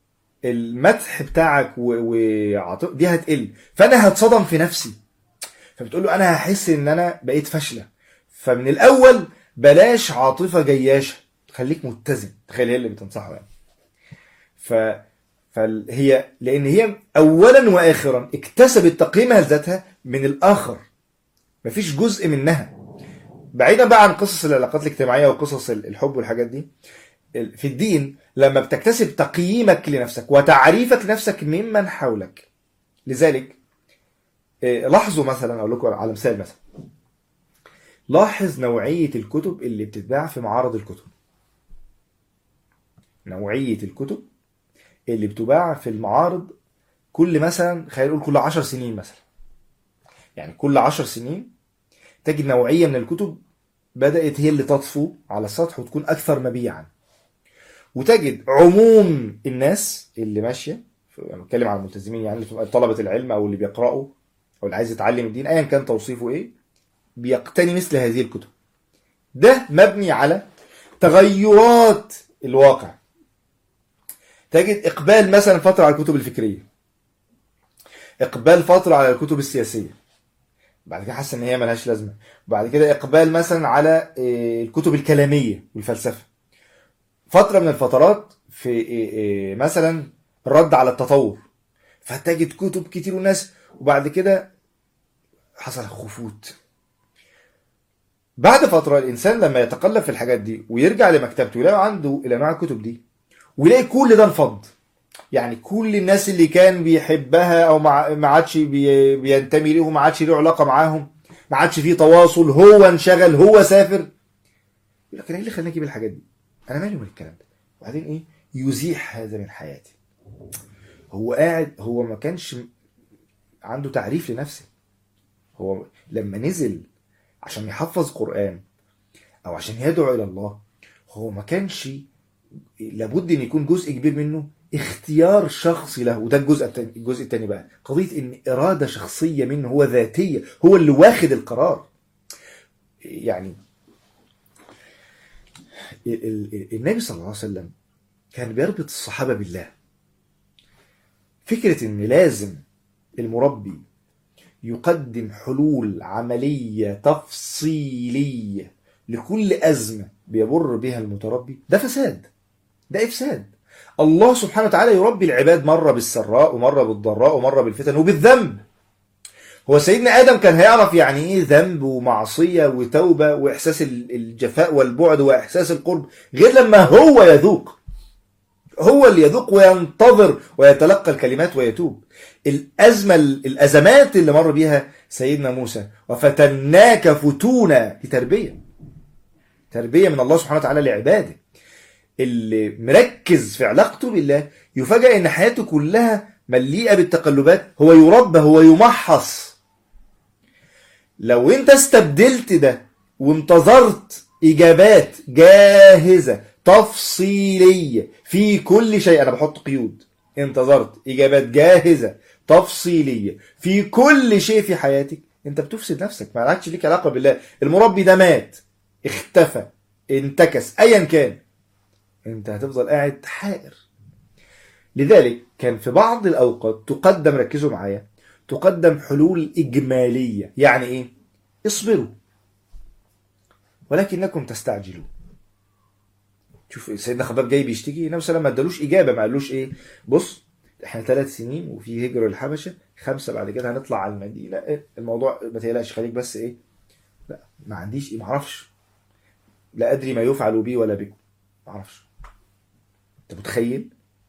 المدح بتاعك و... وعاطف دي هتقل فانا هتصدم في نفسي فبتقول له انا هحس ان انا بقيت فاشله فمن الاول بلاش عاطفه جياشه خليك متزن تخيل هي اللي بتنصحه يعني ف فهي لان هي اولا واخرا اكتسبت تقييمها لذاتها من الاخر مفيش جزء منها بعيدا بقى عن قصص العلاقات الاجتماعيه وقصص الحب والحاجات دي في الدين لما بتكتسب تقييمك لنفسك وتعريفك لنفسك ممن حولك لذلك إيه، لاحظوا مثلا اقول لكم على مثال مثلا لاحظ نوعية الكتب اللي بتتباع في معارض الكتب نوعية الكتب اللي بتباع في المعارض كل مثلا خلينا نقول كل عشر سنين مثلا يعني كل عشر سنين تجد نوعية من الكتب بدأت هي اللي تطفو على السطح وتكون أكثر مبيعا وتجد عموم الناس اللي ماشيه انا بتكلم عن الملتزمين يعني اللي طلبه العلم او اللي بيقراوا او اللي عايز يتعلم الدين ايا كان توصيفه ايه بيقتني مثل هذه الكتب ده مبني على تغيرات الواقع تجد اقبال مثلا فتره على الكتب الفكريه اقبال فتره على الكتب السياسيه بعد كده حاسس ان هي ملهاش لازمه بعد كده اقبال مثلا على إيه، الكتب الكلاميه والفلسفه فتره من الفترات في إيه إيه مثلا الرد على التطور فتجد كتب كتير وناس وبعد كده حصل خفوت بعد فتره الانسان لما يتقلب في الحاجات دي ويرجع لمكتبته يلاقي عنده الانواع الكتب دي ويلاقي كل ده انفض يعني كل الناس اللي كان بيحبها او ما ما عادش بي- بينتمي ليهم ما عادش له علاقه معاهم ما عادش فيه تواصل هو انشغل هو سافر يقول لك انا ايه اللي خلاني اجيب الحاجات دي؟ انا مالي من الكلام ده وبعدين ايه يزيح هذا من حياتي هو قاعد هو ما كانش عنده تعريف لنفسه هو لما نزل عشان يحفظ قرآن او عشان يدعو الى الله هو ما كانش لابد ان يكون جزء كبير منه اختيار شخصي له وده الجزء التاني الجزء الثاني بقى قضيه ان اراده شخصيه منه هو ذاتيه هو اللي واخد القرار يعني ال- ال- النبي صلى الله عليه وسلم كان بيربط الصحابه بالله فكره ان لازم المربي يقدم حلول عمليه تفصيليه لكل ازمه بيمر بها المتربي ده فساد ده افساد الله سبحانه وتعالى يربي العباد مره بالسراء ومره بالضراء ومره بالفتن وبالذنب هو سيدنا ادم كان هيعرف يعني ايه ذنب ومعصيه وتوبه واحساس ال- الجفاء والبعد واحساس القرب غير لما هو يذوق هو اللي يذوق وينتظر ويتلقى الكلمات ويتوب الازمه الازمات اللي مر بيها سيدنا موسى وفتناك فتونا دي تربيه تربيه من الله سبحانه وتعالى لعباده اللي مركز في علاقته بالله يفاجئ ان حياته كلها مليئه بالتقلبات هو يربى هو يمحص لو انت استبدلت ده وانتظرت اجابات جاهزه تفصيليه في كل شيء انا بحط قيود انتظرت اجابات جاهزه تفصيليه في كل شيء في حياتك انت بتفسد نفسك ما عادش ليك علاقه بالله المربي ده مات اختفى انتكس ايا كان انت هتفضل قاعد حائر لذلك كان في بعض الاوقات تقدم ركزوا معايا تقدم حلول اجماليه يعني ايه اصبروا ولكنكم تستعجلون شوف سيدنا خباب جاي بيشتكي النبي صلى الله عليه وسلم ما ادالوش اجابه ما قالوش ايه بص احنا ثلاث سنين وفي هجره للحبشه خمسه بعد كده هنطلع على المدينه إيه الموضوع ما تقلقش خليك بس ايه لا ما عنديش ايه ما اعرفش لا ادري ما يفعل بي ولا بكم ما اعرفش انت متخيل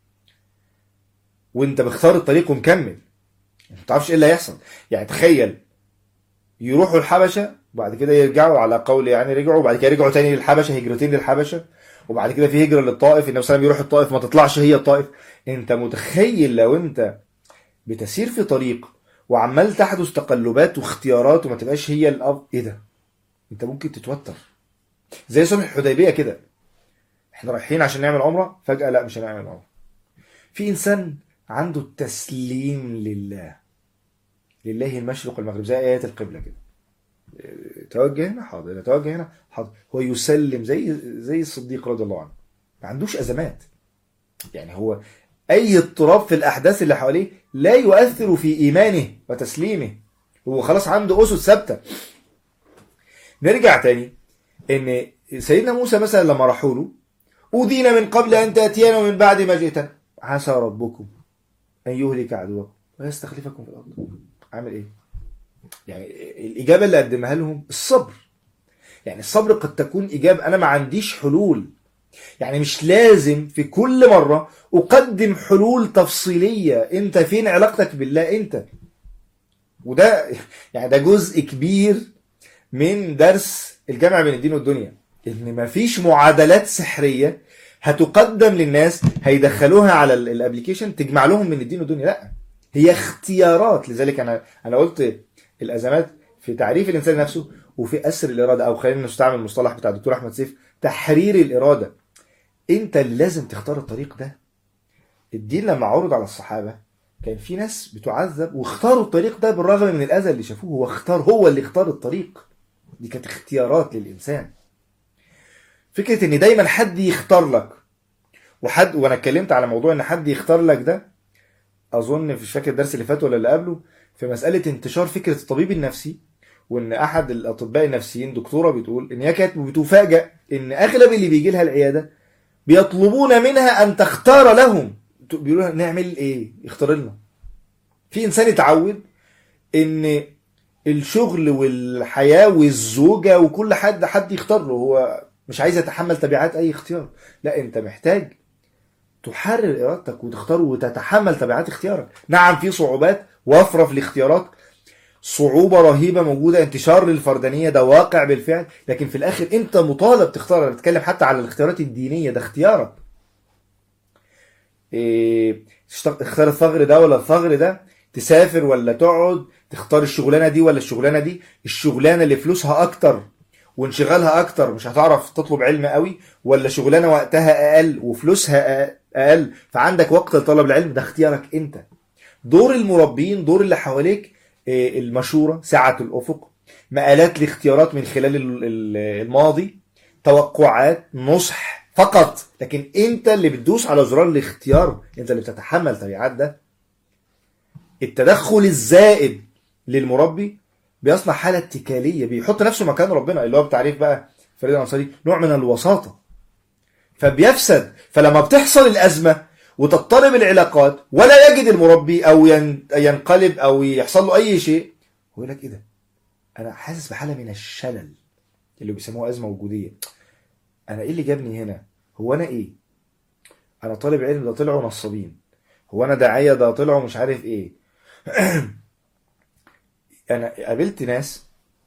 وانت مختار الطريق ومكمل ما تعرفش ايه اللي هيحصل يعني تخيل يروحوا الحبشه وبعد كده يرجعوا على قول يعني رجعوا وبعد كده رجعوا تاني للحبشه هجرتين للحبشه وبعد كده في هجره للطائف النبي صلى الله عليه وسلم يروح الطائف ما تطلعش هي الطائف انت متخيل لو انت بتسير في طريق وعمال تحدث تقلبات واختيارات وما تبقاش هي الأب ايه ده انت ممكن تتوتر زي صلح الحديبيه كده احنا رايحين عشان نعمل عمره فجاه لا مش هنعمل عمره في انسان عنده التسليم لله لله المشرق والمغرب زي ايات القبله كده اه، توجه هنا حاضر توجه هنا حاضر هو يسلم زي زي الصديق رضي الله عنه ما عندوش ازمات يعني هو اي اضطراب في الاحداث اللي حواليه لا يؤثر في ايمانه وتسليمه هو خلاص عنده اسس ثابته نرجع تاني ان سيدنا موسى مثلا لما راحوا له أوذينا من قبل أن تأتينا ومن بعد ما جئتنا عسى ربكم أن يهلك عدوكم ويستخلفكم في الأرض عامل إيه؟ يعني الإجابة اللي قدمها لهم الصبر يعني الصبر قد تكون إجابة أنا ما عنديش حلول يعني مش لازم في كل مرة أقدم حلول تفصيلية أنت فين علاقتك بالله أنت وده يعني ده جزء كبير من درس الجامع بين الدين والدنيا ان مفيش معادلات سحريه هتقدم للناس هيدخلوها على ال- الابليكيشن تجمع لهم من الدين والدنيا لا هي اختيارات لذلك انا انا قلت الازمات في تعريف الانسان نفسه وفي اسر الاراده او خلينا نستعمل المصطلح بتاع الدكتور احمد سيف تحرير الاراده انت اللي لازم تختار الطريق ده الدين لما عرض على الصحابه كان في ناس بتعذب واختاروا الطريق ده بالرغم من الاذى اللي شافوه هو اختار هو اللي اختار الطريق دي كانت اختيارات للانسان فكره ان دايما حد يختار لك وحد وانا اتكلمت على موضوع ان حد يختار لك ده اظن مش فاكر الدرس اللي فات ولا اللي قبله في مساله انتشار فكره الطبيب النفسي وان احد الاطباء النفسيين دكتوره بتقول ان هي كانت بتفاجئ ان اغلب اللي بيجي لها العياده بيطلبون منها ان تختار لهم بيقولوا لها نعمل ايه اختار لنا في انسان اتعود ان الشغل والحياه والزوجه وكل حد حد يختار له هو مش عايز يتحمل تبعات اي اختيار لا انت محتاج تحرر ارادتك وتختار وتتحمل تبعات اختيارك نعم في صعوبات وفره في الاختيارات صعوبه رهيبه موجوده انتشار للفردانيه ده واقع بالفعل لكن في الاخر انت مطالب تختار انا بتكلم حتى على الاختيارات الدينيه ده اختيارك إيه تشت- تختار الثغر ده ولا الثغر ده تسافر ولا تقعد تختار الشغلانه دي ولا الشغلانه دي الشغلانه اللي فلوسها اكتر وانشغالها اكتر مش هتعرف تطلب علم قوي ولا شغلانه وقتها اقل وفلوسها أقل اقل فعندك وقت لطلب العلم ده اختيارك انت دور المربين دور اللي حواليك آه، المشوره سعه الافق مقالات لاختيارات من خلال ال- ال- الماضي توقعات نصح فقط لكن انت اللي بتدوس على زرار الاختيار انت اللي بتتحمل تبعات ده التدخل الزائد للمربي بيصنع حاله اتكاليه بيحط نفسه مكان ربنا اللي هو بتعريف بقى فريد الانصاري نوع من الوساطه فبيفسد فلما بتحصل الازمه وتضطرب العلاقات ولا يجد المربي او ين- ينقلب او يحصل له اي شيء هو يقول لك ايه ده انا حاسس بحاله من الشلل اللي بيسموها ازمه وجوديه انا ايه اللي جابني هنا هو انا ايه انا طالب علم ده طلعوا نصابين هو انا داعيه ده طلعوا مش عارف ايه انا قابلت ناس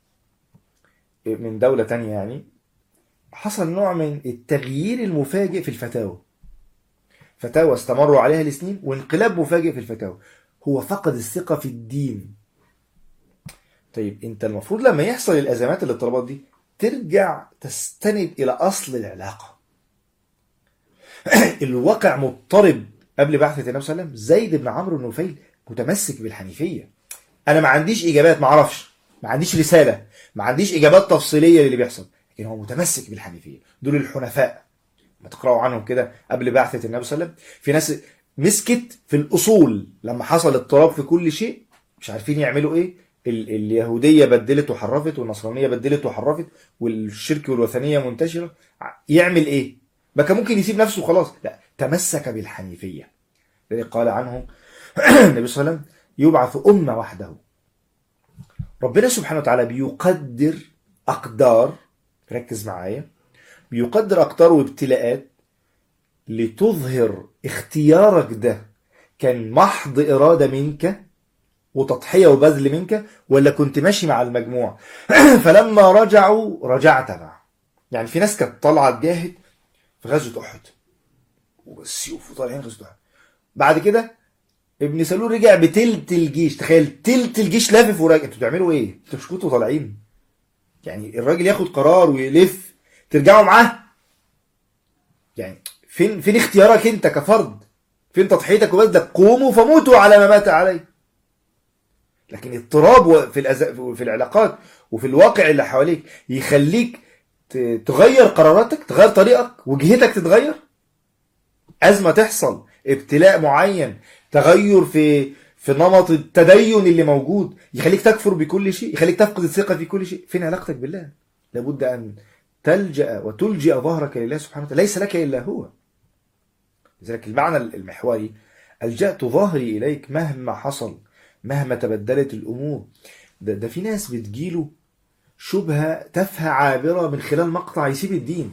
من دولة تانية يعني حصل نوع من التغيير المفاجئ في الفتاوى فتاوى استمروا عليها لسنين وانقلاب مفاجئ في الفتاوى هو فقد الثقة في الدين طيب انت المفروض لما يحصل الازمات الاضطرابات دي ترجع تستند الى اصل العلاقة الواقع مضطرب قبل بعثة النبي صلى الله عليه وسلم زيد بن عمرو بن نفيل متمسك بالحنيفية انا ما عنديش اجابات ما اعرفش ما عنديش رسالة ما عنديش اجابات تفصيلية للي بيحصل لكن هو متمسك بالحنيفية دول الحنفاء ما تقرأوا عنهم كده قبل بعثة النبي صلى الله عليه وسلم في ناس مسكت في الأصول لما حصل اضطراب في كل شيء مش عارفين يعملوا ايه ال- اليهودية بدلت وحرفت والنصرانية بدلت وحرفت والشرك والوثنية منتشرة ع- يعمل ايه ما كان ممكن يسيب نفسه خلاص لا تمسك بالحنيفية الذي قال عنه النبي صلى الله عليه وسلم يبعث أمة وحده ربنا سبحانه وتعالى بيقدر أقدار ركز معايا بيقدر أقدار وابتلاءات لتظهر اختيارك ده كان محض إرادة منك وتضحية وبذل منك ولا كنت ماشي مع المجموع فلما رجعوا رجعت معه يعني في ناس كانت طالعة تجاهد في غزوة أحد والسيوف وطالعين غزوة أحد بعد كده ابن سلول رجع بتلت الجيش تخيل تلت الجيش لافف وراجع انتوا بتعملوا ايه؟ انتوا مش كنتوا طالعين يعني الراجل ياخد قرار ويلف ترجعوا معاه يعني فين فين اختيارك انت كفرد فين تضحيتك وبذلك قوموا فموتوا على ما مات عليه لكن اضطراب في الأز... في العلاقات وفي الواقع اللي حواليك يخليك ت- تغير قراراتك تغير طريقك وجهتك تتغير أزمة تحصل ابتلاء معين تغير في في نمط التدين اللي موجود يخليك تكفر بكل شيء يخليك تفقد الثقة في كل شيء فين علاقتك بالله لابد أن تلجأ وتلجئ ظهرك لله سبحانه وتعالى ليس لك إلا هو لذلك المعنى المحوري ألجأت ظهري إليك مهما حصل مهما تبدلت الأمور ده, ده في ناس بتجيله شبهة تافهة عابرة من خلال مقطع يسيب الدين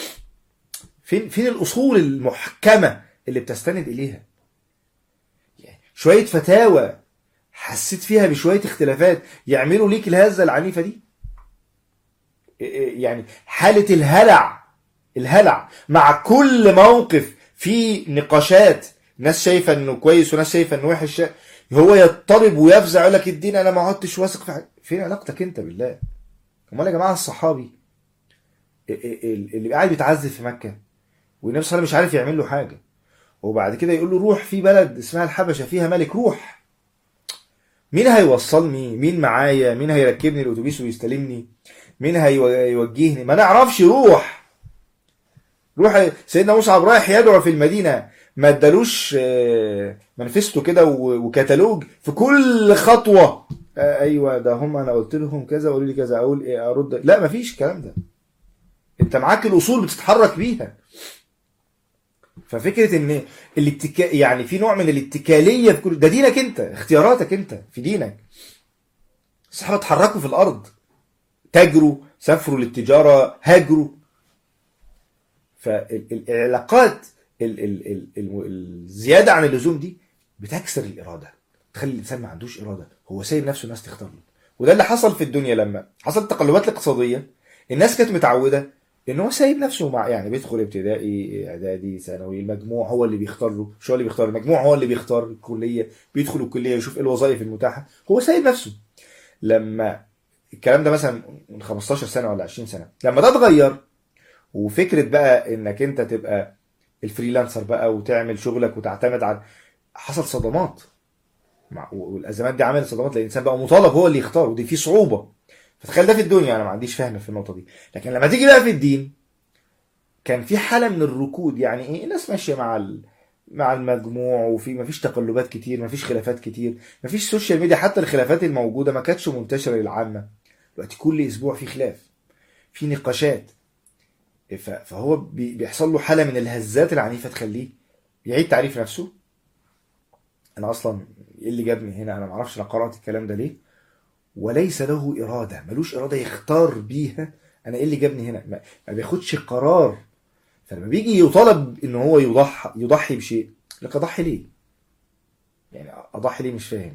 فين فين الأصول المحكمة اللي بتستند إليها يعني شوية فتاوى حسيت فيها بشوية اختلافات يعملوا ليك الهزة العنيفة دي يعني حالة الهلع الهلع مع كل موقف في نقاشات ناس شايفة انه كويس وناس شايفة انه وحش هو يضطرب ويفزع يقول لك الدين انا ما عدتش واثق في حاجة. فين علاقتك انت بالله امال يا جماعة الصحابي اللي قاعد بيتعذب في مكة والنبي صلى الله عليه وسلم مش عارف يعمل له حاجة وبعد كده يقول له روح في بلد اسمها الحبشة فيها ملك روح مين هيوصلني مين معايا مين هيركبني الاتوبيس ويستلمني مين هيوجهني ما نعرفش روح روح سيدنا مصعب رايح يدعو في المدينة ما ادالوش منفسته كده وكتالوج في كل خطوة ايوه ده هم انا قلت لهم كذا قولوا لي كذا اقول ايه ارد لا مفيش الكلام ده انت معاك الاصول بتتحرك بيها ففكره ان الاتكا يعني في نوع من الاتكاليه في كل ده دينك انت اختياراتك انت في دينك الصحابه اتحركوا في الارض تاجروا سافروا للتجاره هاجروا فالعلاقات الزياده عن اللزوم دي بتكسر الاراده تخلي الانسان ما عندوش اراده هو سايب نفسه الناس تختار له وده اللي حصل في الدنيا لما حصلت التقلبات الاقتصاديه الناس كانت متعوده ان هو سايب نفسه مع يعني بيدخل ابتدائي اعدادي ثانوي المجموع هو اللي بيختار له مش هو اللي بيختار المجموع هو اللي بيختار الكليه بيدخل الكليه يشوف ايه الوظائف المتاحه هو سايب نفسه لما الكلام ده مثلا من 15 سنه ولا 20 سنه لما ده اتغير وفكره بقى انك انت تبقى الفريلانسر بقى وتعمل شغلك وتعتمد على حصل صدمات مع- والازمات دي عملت صدمات لان الانسان بقى مطالب هو اللي يختار ودي فيه صعوبه فتخيل ده في الدنيا انا ما عنديش فهم في النقطه دي لكن لما تيجي بقى في الدين كان في حاله من الركود يعني ايه الناس ماشيه مع ال... مع المجموع وفي مفيش تقلبات كتير مفيش خلافات كتير مفيش سوشيال ميديا حتى الخلافات الموجوده ما كانتش منتشره للعامه دلوقتي كل اسبوع في خلاف في نقاشات ف- فهو بي- بيحصل له حاله من الهزات العنيفه تخليه يعيد تعريف نفسه انا اصلا ايه اللي جابني هنا انا ما اعرفش انا قرات الكلام ده ليه وليس له اراده ملوش اراده يختار بيها انا ايه اللي جابني هنا ما, ما بياخدش قرار فلما بيجي يطالب ان هو يضحي يضحي بشيء لك اضحي ليه يعني اضحي ليه مش فاهم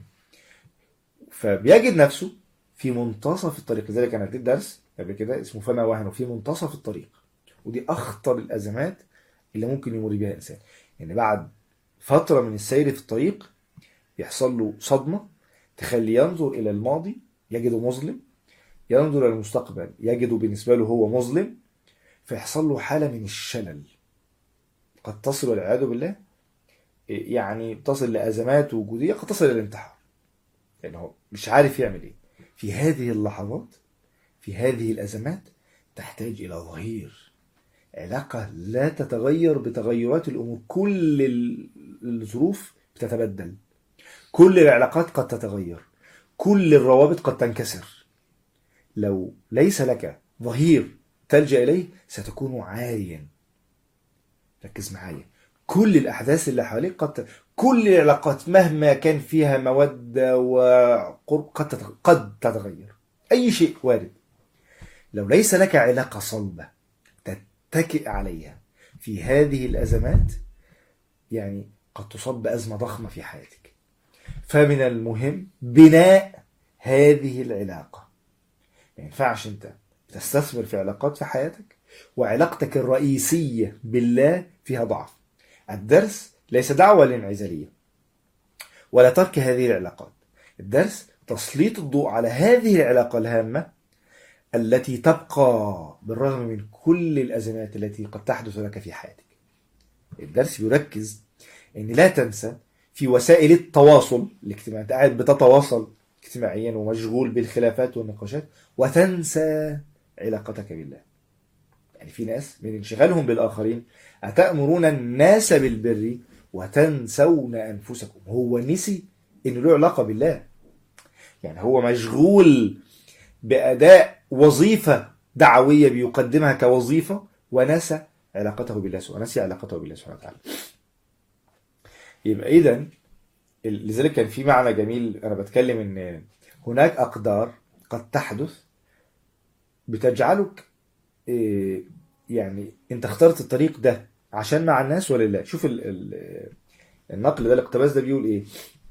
فبيجد نفسه في منتصف الطريق لذلك انا اديت درس قبل كده اسمه فما وهنوا في منتصف الطريق ودي اخطر الازمات اللي ممكن يمر بيها الانسان يعني بعد فتره من السير في الطريق يحصل له صدمه تخليه ينظر الى الماضي يجده مظلم ينظر الى المستقبل يجده بالنسبه له هو مظلم فيحصل له حاله من الشلل قد تصل والعياذ بالله يعني تصل لازمات وجوديه قد تصل الى الانتحار لانه هو مش عارف يعمل ايه في هذه اللحظات في هذه الازمات تحتاج الى ظهير علاقه لا تتغير بتغيرات الامور كل ال- الظروف بتتبدل كل العلاقات قد تتغير كل الروابط قد تنكسر لو ليس لك ظهير تلجأ إليه ستكون عاريا ركز معايا كل الأحداث اللي حواليك قد ت... كل العلاقات مهما كان فيها مودة وقرب قد تتغ... قد تتغير أي شيء وارد لو ليس لك علاقة صلبة تتكئ عليها في هذه الأزمات يعني قد تصاب بأزمة ضخمة في حياتك فمن المهم بناء هذه العلاقة ما ينفعش انت تستثمر في علاقات في حياتك وعلاقتك الرئيسية بالله فيها ضعف الدرس ليس دعوة للانعزالية ولا ترك هذه العلاقات الدرس تسليط الضوء على هذه العلاقة الهامة التي تبقى بالرغم من كل الأزمات التي قد تحدث لك في حياتك الدرس يركز ان لا تنسى في وسائل التواصل الاجتماعي انت قاعد بتتواصل اجتماعيا ومشغول بالخلافات والنقاشات وتنسى علاقتك بالله يعني في ناس من انشغالهم بالآخرين أتأمرون الناس بالبر وتنسون أنفسكم هو نسي إنه له علاقة بالله يعني هو مشغول بأداء وظيفة دعوية بيقدمها كوظيفة ونسى علاقته بالله سبحانه ونسي علاقته بالله سبحانه وتعالى يبقى إذا لذلك كان في معنى جميل أنا بتكلم إن هناك أقدار قد تحدث بتجعلك إيه، يعني أنت اخترت الطريق ده عشان مع الناس ولا لا شوف ال ال النقل ده الاقتباس ده بيقول إيه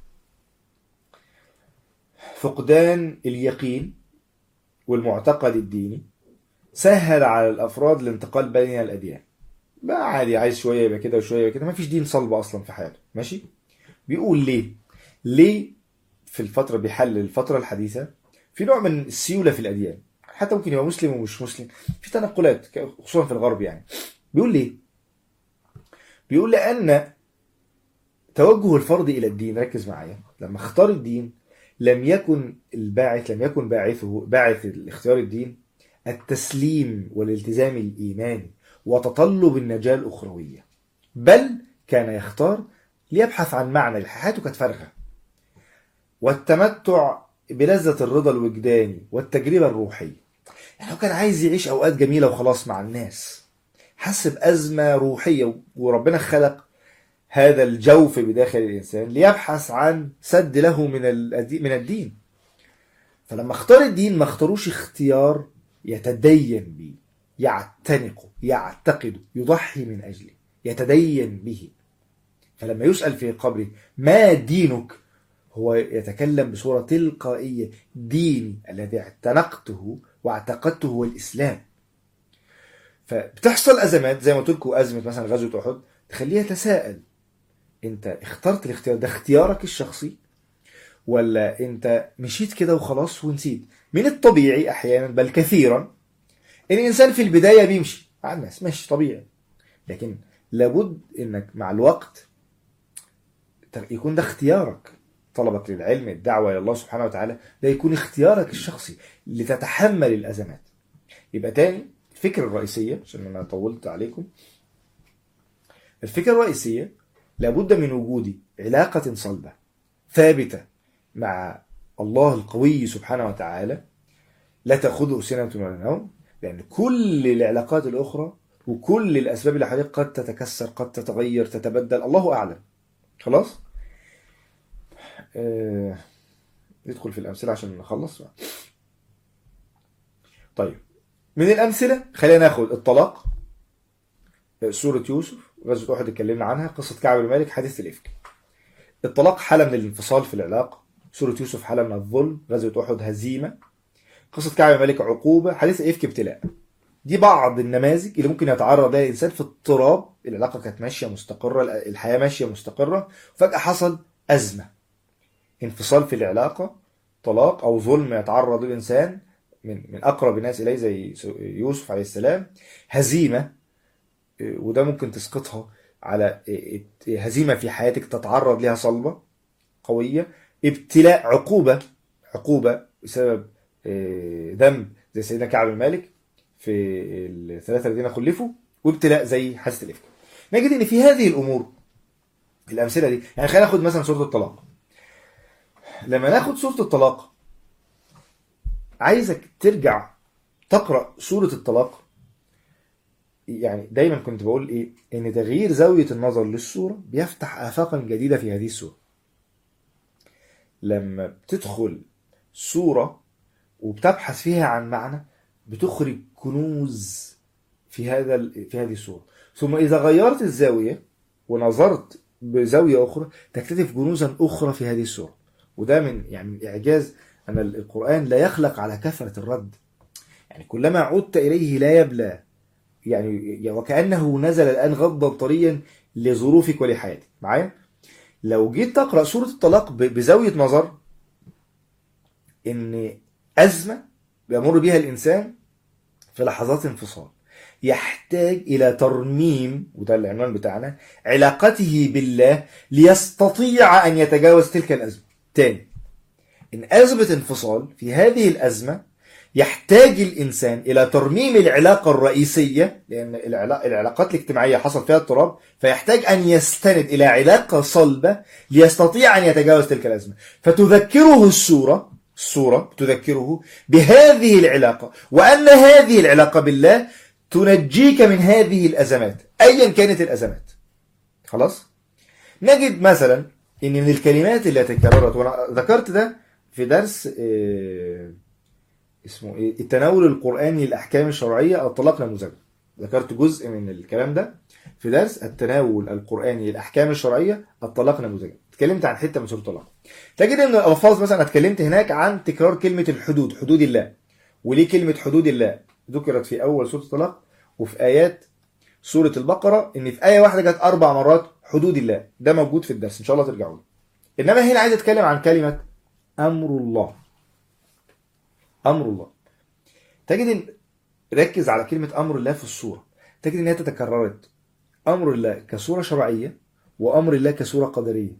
فقدان اليقين والمعتقد الديني سهل على الأفراد الانتقال بين الأديان بقى عادي عايز شوية يبقى كده وشوية يبقى كده مفيش دين صلب أصلا في حياته ماشي بيقول ليه ليه في الفترة بيحلل الفترة الحديثة في نوع من السيولة في الأديان حتى ممكن يبقى مسلم ومش مسلم في تنقلات خصوصا في الغرب يعني بيقول ليه بيقول لأن توجه الفرد إلى الدين ركز معايا لما اختار الدين لم يكن الباعث لم يكن باعثه باعث الاختيار الدين التسليم والالتزام الإيماني وتطلب النجاة الأخروية بل كان يختار ليبحث عن معنى حياته كانت فارغة والتمتع بلذة الرضا الوجداني والتجربة الروحية يعني هو كان عايز يعيش أوقات جميلة وخلاص مع الناس حس بأزمة روحية وربنا خلق هذا الجوف بداخل الإنسان ليبحث عن سد له من الدي- من الدين فلما اختار الدين ما اختاروش اختيار يتدين به يعتنقه يعتقده يضحي من أجله يتدين به فلما يسأل في قبره ما دينك هو يتكلم بصورة تلقائية ديني الذي اعتنقته واعتقدته هو الإسلام فبتحصل أزمات زي ما قلت لكم أزمة مثلا غزوة أحد تخليه يتساءل أنت اخترت الاختيار ده اختيارك الشخصي ولا أنت مشيت كده وخلاص ونسيت من الطبيعي أحيانا بل كثيرا الإنسان في البداية بيمشي مع الناس ماشي طبيعي لكن لابد انك مع الوقت يكون ده اختيارك طلبك للعلم الدعوة إلى الله سبحانه وتعالى ده يكون اختيارك الشخصي لتتحمل الأزمات يبقى تاني الفكرة الرئيسية عشان أنا طولت عليكم الفكرة الرئيسية لابد من وجود علاقة صلبة ثابتة مع الله القوي سبحانه وتعالى لا تأخذه سنة ولا نوم لأن كل العلاقات الأخرى وكل الأسباب اللي حواليك قد تتكسر قد تتغير تتبدل الله أعلم خلاص آه، ندخل في الأمثلة عشان نخلص طيب من الأمثلة خلينا ناخد الطلاق آه، سورة يوسف غزوة أحد اتكلمنا عنها قصة كعب بن مالك حديث الإفك الطلاق حالة من الانفصال في العلاقة سورة يوسف حالة من الظلم غزوة أحد هزيمة قصة كعب بن مالك عقوبة حديث الإفك ابتلاء دي بعض النماذج اللي ممكن يتعرض لها الإنسان في اضطراب العلاقة كانت ماشية مستقرة الحياة ماشية مستقرة فجأة حصل أزمة انفصال في العلاقة طلاق أو ظلم يتعرض الإنسان من من أقرب الناس إليه زي يوسف عليه السلام هزيمة وده ممكن تسقطها على هزيمة في حياتك تتعرض لها صلبة قوية ابتلاء عقوبة عقوبة بسبب ذنب زي سيدنا كعب المالك في الثلاثة الذين خلفوا وابتلاء زي حادثة الإفك نجد ان في هذه الامور الامثله دي يعني خلينا ناخد مثلا سوره الطلاق لما ناخد سوره الطلاق عايزك ترجع تقرا سوره الطلاق يعني دايما كنت بقول ايه ان تغيير زاويه النظر للسوره بيفتح افاقا جديده في هذه السوره لما بتدخل سوره وبتبحث فيها عن معنى بتخرج كنوز في هذا في هذه السوره ثم إذا غيرت الزاوية ونظرت بزاوية أخرى تكتشف كنوزا أخرى في هذه السورة وده من يعني من إعجاز أن القرآن لا يخلق على كثرة الرد يعني كلما عدت إليه لا يبلى يعني وكأنه نزل الآن غضا طريا لظروفك ولحياتك معايا لو جيت تقرأ سورة الطلاق بزاوية نظر إن أزمة بيمر بها الإنسان في لحظات انفصال يحتاج إلى ترميم وده العنوان بتاعنا علاقته بالله ليستطيع أن يتجاوز تلك الأزمة تاني إن أزمة انفصال في هذه الأزمة يحتاج الإنسان إلى ترميم العلاقة الرئيسية لأن العلاقات الاجتماعية حصل فيها اضطراب فيحتاج أن يستند إلى علاقة صلبة ليستطيع أن يتجاوز تلك الأزمة فتذكره السورة السورة تذكره بهذه العلاقة وأن هذه العلاقة بالله تنجيك من هذه الأزمات أيا كانت الأزمات خلاص نجد مثلا ان من الكلمات اللي تكررت وانا ذكرت ده في درس إيه اسمه ايه التناول القرآني للأحكام الشرعية الطلاق نموذج ذكرت جزء من الكلام ده في درس التناول القرآني للأحكام الشرعية الطلاق نموذج اتكلمت عن حتة من سورة الطلاق تجد ان الألفاظ مثلا اتكلمت هناك عن تكرار كلمة الحدود حدود الله وليه كلمة حدود الله ذكرت في أول سورة الطلاق وفي آيات سورة البقرة إن في آية واحدة جت أربع مرات حدود الله ده موجود في الدرس إن شاء الله ترجعوا له إنما هنا عايز أتكلم عن كلمة أمر الله أمر الله تجد إن ركز على كلمة أمر الله في الصورة تجد إنها تتكررت أمر الله كصورة شرعية وأمر الله كصورة قدرية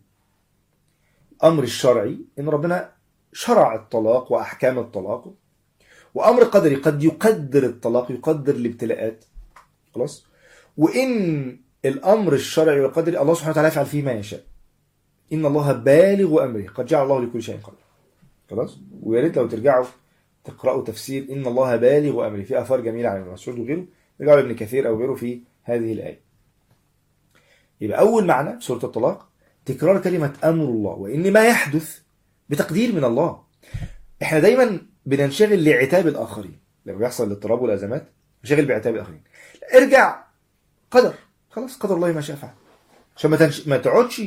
أمر الشرعي إن ربنا شرع الطلاق وأحكام الطلاق وأمر قدري قد يقدر الطلاق يقدر الابتلاءات خلاص وإن الأمر الشرعي والقدري الله سبحانه وتعالى يفعل فيه ما يشاء إن الله بالغ أمره قد جعل الله لكل شيء قدر خلاص ويا ريت لو ترجعوا تقرأوا تفسير إن الله بالغ أمره في آثار جميلة عن ابن مسعود وغيره رجعوا لابن كثير أو غيره في هذه الآية يبقى أول معنى في سورة الطلاق تكرار كلمة أمر الله وإن ما يحدث بتقدير من الله إحنا دايما بننشغل لعتاب الآخرين لما بيحصل الاضطراب والأزمات نشغل بعتاب الآخرين ارجع قدر خلاص قدر الله ما شاء فعل عشان ما, تنش... ما تقعدش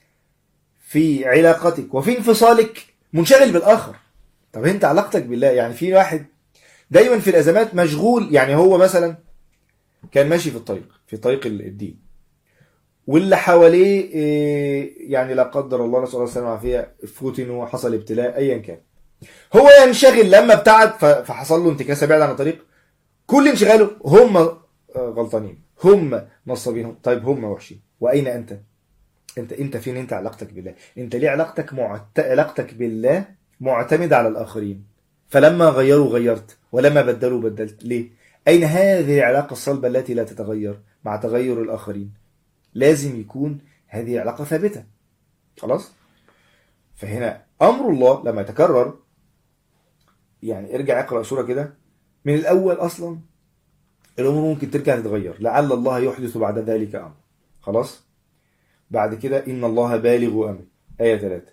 في علاقتك وفي انفصالك منشغل بالآخر طب انت علاقتك بالله يعني في واحد دايما في الأزمات مشغول يعني هو مثلا كان ماشي في الطريق في طريق الدين واللي حواليه يعني لا قدر الله نسأل الله السلامة والعافية فتنوا حصل ابتلاء أيا كان هو ينشغل لما ابتعد فحصل له انتكاسة بعد عن الطريق كل انشغاله هم غلطانين هم نصابين طيب هم وحشين واين انت انت انت فين انت علاقتك بالله انت ليه علاقتك معت... علاقتك بالله معتمدة على الاخرين فلما غيروا غيرت ولما بدلوا بدلت ليه اين هذه العلاقة الصلبة التي لا تتغير مع تغير الاخرين لازم يكون هذه علاقة ثابتة خلاص فهنا امر الله لما يتكرر يعني ارجع اقرا سوره كده من الاول اصلا الامور ممكن ترجع تتغير لعل الله يحدث بعد ذلك امر خلاص بعد كده ان الله بالغ امره ايه 3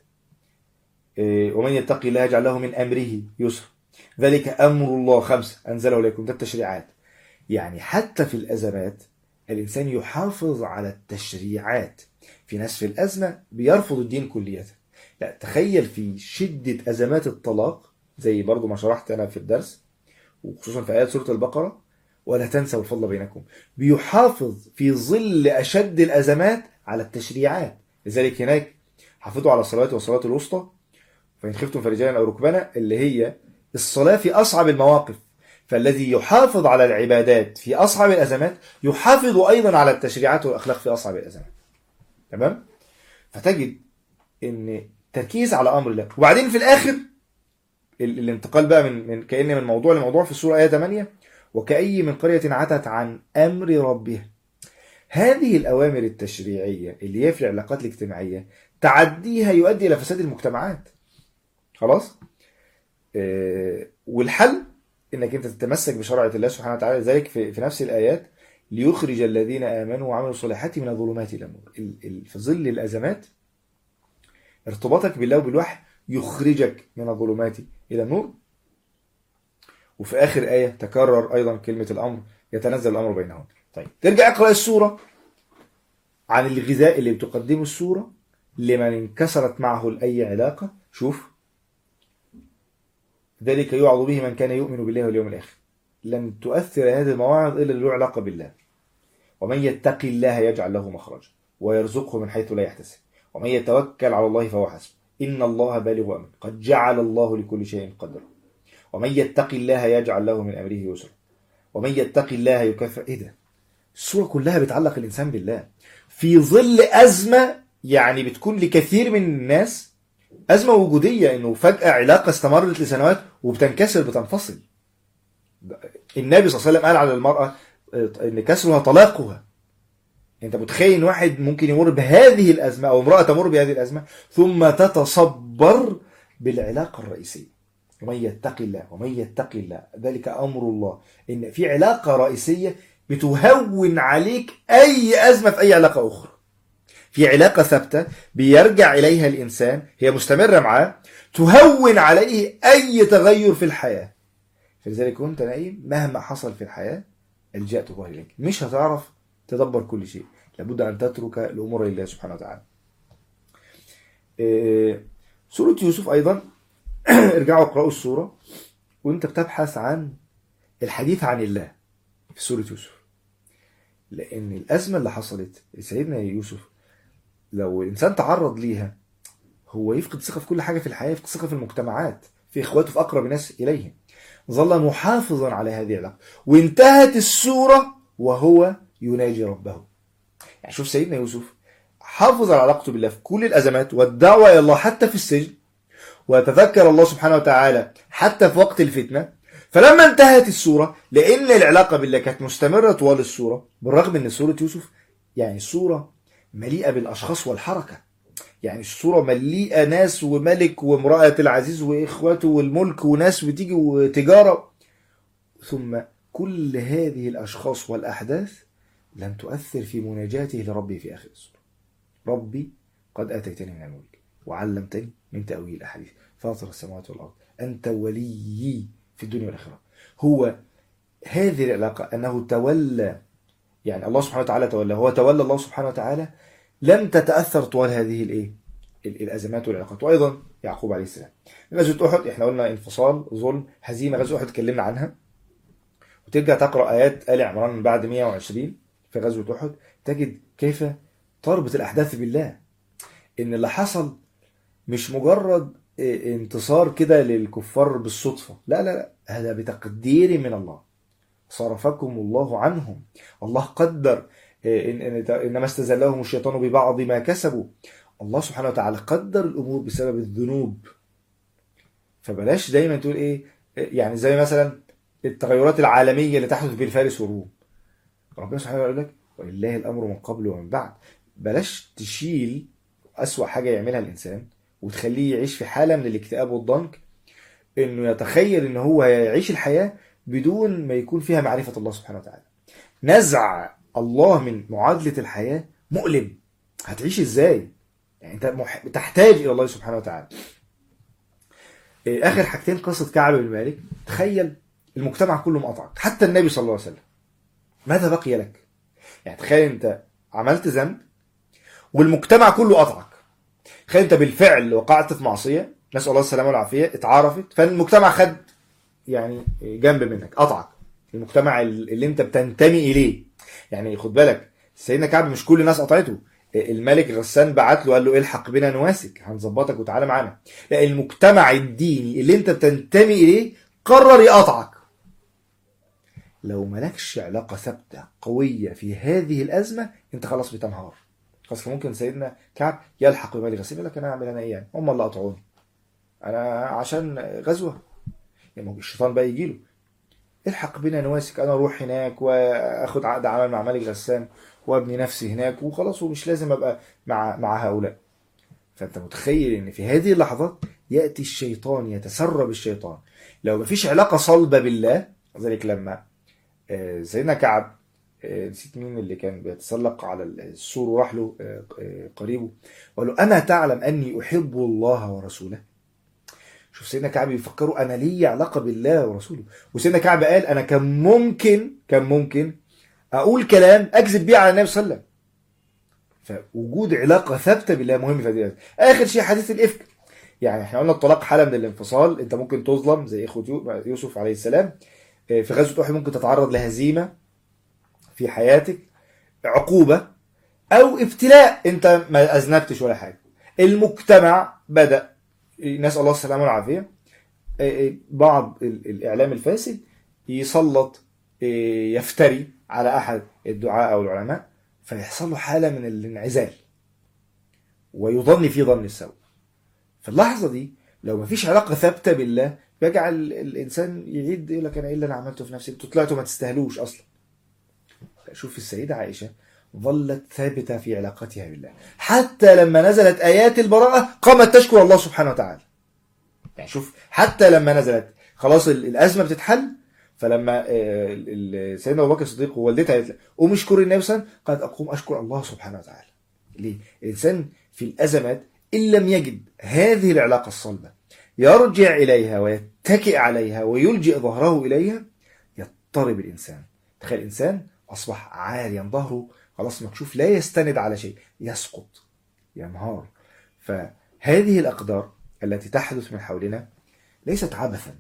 إيه ومن يتقي الله يجعل له من امره يسرا ذلك امر الله خمسه انزله اليكم ده التشريعات يعني حتى في الازمات الانسان يحافظ على التشريعات في ناس في الازمه بيرفض الدين كليا لا تخيل في شده ازمات الطلاق زي برضو ما شرحت انا في الدرس وخصوصا في ايات سوره البقره ولا تنسوا الفضل بينكم بيحافظ في ظل اشد الازمات على التشريعات لذلك هناك حافظوا على الصلاه والصلاه الوسطى فان خفتم فرجالا او ركبانا اللي هي الصلاه في اصعب المواقف فالذي يحافظ على العبادات في اصعب الازمات يحافظ ايضا على التشريعات والاخلاق في اصعب الازمات تمام فتجد ان تركيز على امر الله وبعدين في الاخر ال- الانتقال بقى من من كأن من موضوع لموضوع في السورة آية 8 وكأي من قرية عتت عن أمر ربها هذه الأوامر التشريعية اللي هي في العلاقات الاجتماعية تعديها يؤدي إلى فساد المجتمعات خلاص آه، والحل انك انت تتمسك بشرعة الله سبحانه وتعالى ذلك في, في نفس الآيات ليخرج الذين آمنوا وعملوا الصالحات من الظلمات إلى النور ال- ال- في ظل الأزمات ارتباطك بالله وبالوحي يخرجك من الظلمات إلى النور وفي آخر آية تكرر أيضا كلمة الأمر يتنزل الأمر بينهم طيب ترجع اقرأ السورة عن الغذاء اللي بتقدمه السورة لمن انكسرت معه أي علاقة شوف ذلك يوعظ به من كان يؤمن بالله واليوم الآخر لن تؤثر هذه المواعظ إلا له علاقة بالله ومن يتقي الله يجعل له مخرجا ويرزقه من حيث لا يحتسب ومن يتوكل على الله فهو حسبه إن الله بالغ أمره قد جعل الله لكل شيء قدرا ومن يتقي الله يجعل له من أمره يسرا ومن يتقي الله يكفر إيه ده السورة كلها بتعلق الإنسان بالله في ظل أزمة يعني بتكون لكثير من الناس أزمة وجودية إنه فجأة علاقة استمرت لسنوات وبتنكسر بتنفصل النبي صلى الله عليه وسلم قال على المرأة إن كسرها طلاقها انت متخيل ان واحد ممكن يمر بهذه الازمه او امراه تمر بهذه الازمه ثم تتصبر بالعلاقه الرئيسيه ومن يتقي الله ومن يتقي الله ذلك امر الله ان في علاقه رئيسيه بتهون عليك اي ازمه في اي علاقه اخرى في علاقه ثابته بيرجع اليها الانسان هي مستمره معاه تهون عليه اي تغير في الحياه فلذلك وانت نايم مهما حصل في الحياه الجأت الله اليك مش هتعرف تدبر كل شيء لابد أن تترك الأمور لله سبحانه وتعالى إيه، سورة يوسف أيضا ارجعوا اقرأوا السورة وانت بتبحث عن الحديث عن الله في سورة يوسف لأن الأزمة اللي حصلت لسيدنا يوسف لو الإنسان تعرض ليها هو يفقد ثقة في كل حاجة في الحياة يفقد ثقة في المجتمعات في إخواته في أقرب الناس إليه ظل محافظا على هذه العلاقة وانتهت السورة وهو يناجي ربه يعني شوف سيدنا يوسف حافظ على علاقته بالله في كل الأزمات والدعوة إلى الله حتى في السجن وتذكر الله سبحانه وتعالى حتى في وقت الفتنة فلما انتهت السورة لأن العلاقة بالله كانت مستمرة طوال السورة بالرغم أن سورة يوسف يعني سورة مليئة بالأشخاص والحركة يعني السورة مليئة ناس وملك وامرأة العزيز وإخواته والملك وناس بتيجي وتجارة ثم كل هذه الأشخاص والأحداث لم تؤثر في مناجاته لربه في آخر السورة ربي قد آتيتني من الملك وعلمتني من تأويل الأحاديث فاطر السماوات والأرض أنت وليي في الدنيا والآخرة هو هذه العلاقة أنه تولى يعني الله سبحانه وتعالى تولى هو تولى الله سبحانه وتعالى لم تتأثر طوال هذه الإيه ال- الأزمات والعلاقات وأيضا يعقوب عليه السلام غزوة أحد إحنا قلنا انفصال ظلم هزيمة غزوة أحد اتكلمنا عنها وترجع تقرأ آيات آل عمران من بعد 120 في غزوة أحد تجد كيف تربط الأحداث بالله إن اللي حصل مش مجرد إيه، انتصار كده للكفار بالصدفة لا لا لا هذا بتقدير من الله صرفكم الله عنهم الله قدر إن إن إنما استزلهم الشيطان ببعض ما كسبوا الله سبحانه وتعالى قدر الأمور بسبب الذنوب فبلاش دايما تقول إيه يعني زي مثلا التغيرات العالمية اللي تحدث بين فارس والروم ربنا سبحانه وتعالى يقول لك ولله الأمر من قبل ومن بعد بلاش تشيل أسوأ حاجة يعملها الإنسان وتخليه يعيش في حالة من الاكتئاب والضنك إنه يتخيل إن هو هيعيش الحياة بدون ما يكون فيها معرفة الله سبحانه وتعالى نزع الله من معادلة الحياة مؤلم هتعيش ازاي يعني انت مح... تحتاج الى الله سبحانه وتعالى إيه، اخر حاجتين قصة كعب بن مالك تخيل المجتمع كله مقطعك حتى النبي صلى الله عليه وسلم ماذا بقي لك يعني تخيل انت عملت ذنب والمجتمع كله قطعك تخيل انت بالفعل وقعت في معصية نسأل الله السلامة والعافية اتعرفت فالمجتمع خد يعني جنب منك قطعك المجتمع اللي انت بتنتمي اليه يعني خد بالك سيدنا كعب مش كل الناس قطعته الملك غسان بعت له قال له الحق بنا نواسك هنظبطك وتعالى معانا لا المجتمع الديني اللي انت بتنتمي اليه قرر يقطعك لو مالكش علاقة ثابتة قوية في هذه الأزمة انت خلاص بتنهار خلاص كان ممكن سيدنا كعب يلحق بمالك غسان يقول لك انا اعمل انا ايه يعني هم اللي قطعوني انا عشان غزوة يعني ما هو الشيطان بقى يجي له الحق بنا نواسك انا اروح هناك واخد عقد عمل مع ملك غسان وابني نفسي هناك وخلاص ومش لازم ابقى مع مع هؤلاء فانت متخيل ان في هذه اللحظات ياتي الشيطان يتسرب الشيطان لو مفيش علاقه صلبه بالله ذلك لما آه، سيدنا كعب آه، نسيت مين اللي كان بيتسلق على السور وراح له آه، آه، قريبه وقال له اما تعلم اني احب الله ورسوله شوف سيدنا كعب بيفكروا انا لي علاقه بالله ورسوله وسيدنا كعب قال انا كان ممكن كان ممكن اقول كلام اكذب بيه على النبي صلى الله عليه وسلم فوجود علاقه ثابته بالله مهم في هذه الآية. اخر شيء حديث الافك يعني احنا قلنا الطلاق حاله من الانفصال انت ممكن تظلم زي اخوه يو- يوسف عليه السلام آه، في غزوه احد ممكن تتعرض لهزيمه في حياتك عقوبه او ابتلاء انت ما اذنبتش ولا حاجه المجتمع بدا نسال الله السلامه والعافيه آه، آه، بعض ال- الاعلام الفاسد يسلط آه، يفتري على احد الدعاء او العلماء فيحصل له حاله من الانعزال ويظن في ظن السوء في اللحظه دي لو مفيش علاقه ثابته بالله يجعل الانسان يعيد يقول لك انا ايه اللي انا عملته في نفسي انتوا طلعتوا ما تستاهلوش اصلا شوف السيده عائشه ظلت ثابته في علاقتها بالله حتى لما نزلت ايات البراءه قامت تشكر الله سبحانه وتعالى يعني شوف حتى لما نزلت خلاص ال- الازمه بتتحل فلما آه، ال- ال- سيدنا ابو بكر الصديق ووالدتها قالت له، قوم اشكر النبي صلى الله عليه وسلم قالت اقوم اشكر الله سبحانه وتعالى ليه؟ الانسان في الازمات ان لم يجد هذه العلاقه الصلبه يرجع اليها ويتكئ عليها ويلجئ ظهره اليها يضطرب الانسان تخيل انسان اصبح عاريا ظهره خلاص مكشوف لا يستند على شيء يسقط ينهار فهذه الاقدار التي تحدث من حولنا ليست عبثا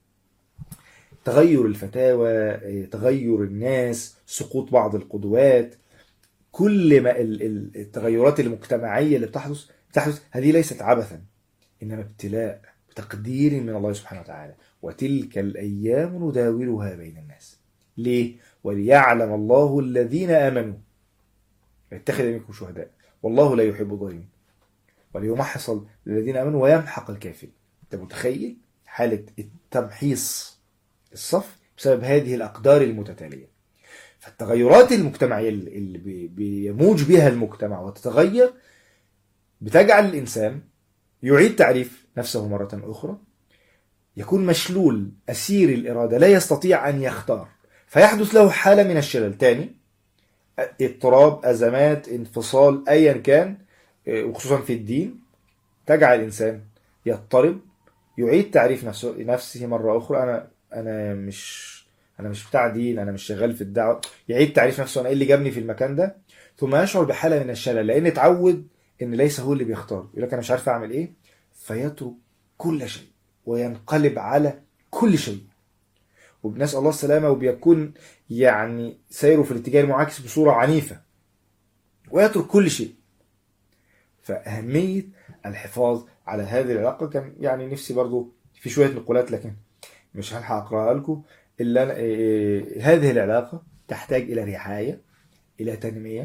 تغير الفتاوى تغير الناس سقوط بعض القدوات كل ما ال- ال- التغيرات المجتمعية اللي بتحدث تحدث هذه ليست عبثا إنما ابتلاء بتقدير من الله سبحانه وتعالى وتلك الأيام نداولها بين الناس ليه؟ وليعلم الله الذين آمنوا يتخذ منكم شهداء والله لا يحب الظالمين وليمحص الذين آمنوا ويمحق الكافرين أنت متخيل حالة التمحيص الصف بسبب هذه الأقدار المتتالية فالتغيرات المجتمعية اللي بي- بيموج بها المجتمع وتتغير بتجعل الإنسان يعيد تعريف نفسه مرة أخرى يكون مشلول أسير الإرادة لا يستطيع أن يختار فيحدث له حالة من الشلل تاني اضطراب أزمات انفصال أيا كان اه، وخصوصا في الدين تجعل الإنسان يضطرب يعيد تعريف نفسه نفسه مرة أخرى أنا أنا مش أنا مش بتاع دين أنا مش شغال في الدعوة يعيد تعريف نفسه أنا إيه اللي جابني في المكان ده ثم يشعر بحالة من الشلل لأن اتعود إن ليس هو اللي بيختار يقول لك أنا مش عارف أعمل إيه فيترك كل شيء وينقلب على كل شيء وبنسأل الله السلامة وبيكون يعني سيره في الاتجاه المعاكس بصورة عنيفة ويترك كل شيء فأهمية الحفاظ على هذه العلاقة كان يعني نفسي برضو في شوية نقولات لكن مش هلحق أقرأها لكم اللي أنا إيه هذه العلاقة تحتاج إلى رعاية إلى تنمية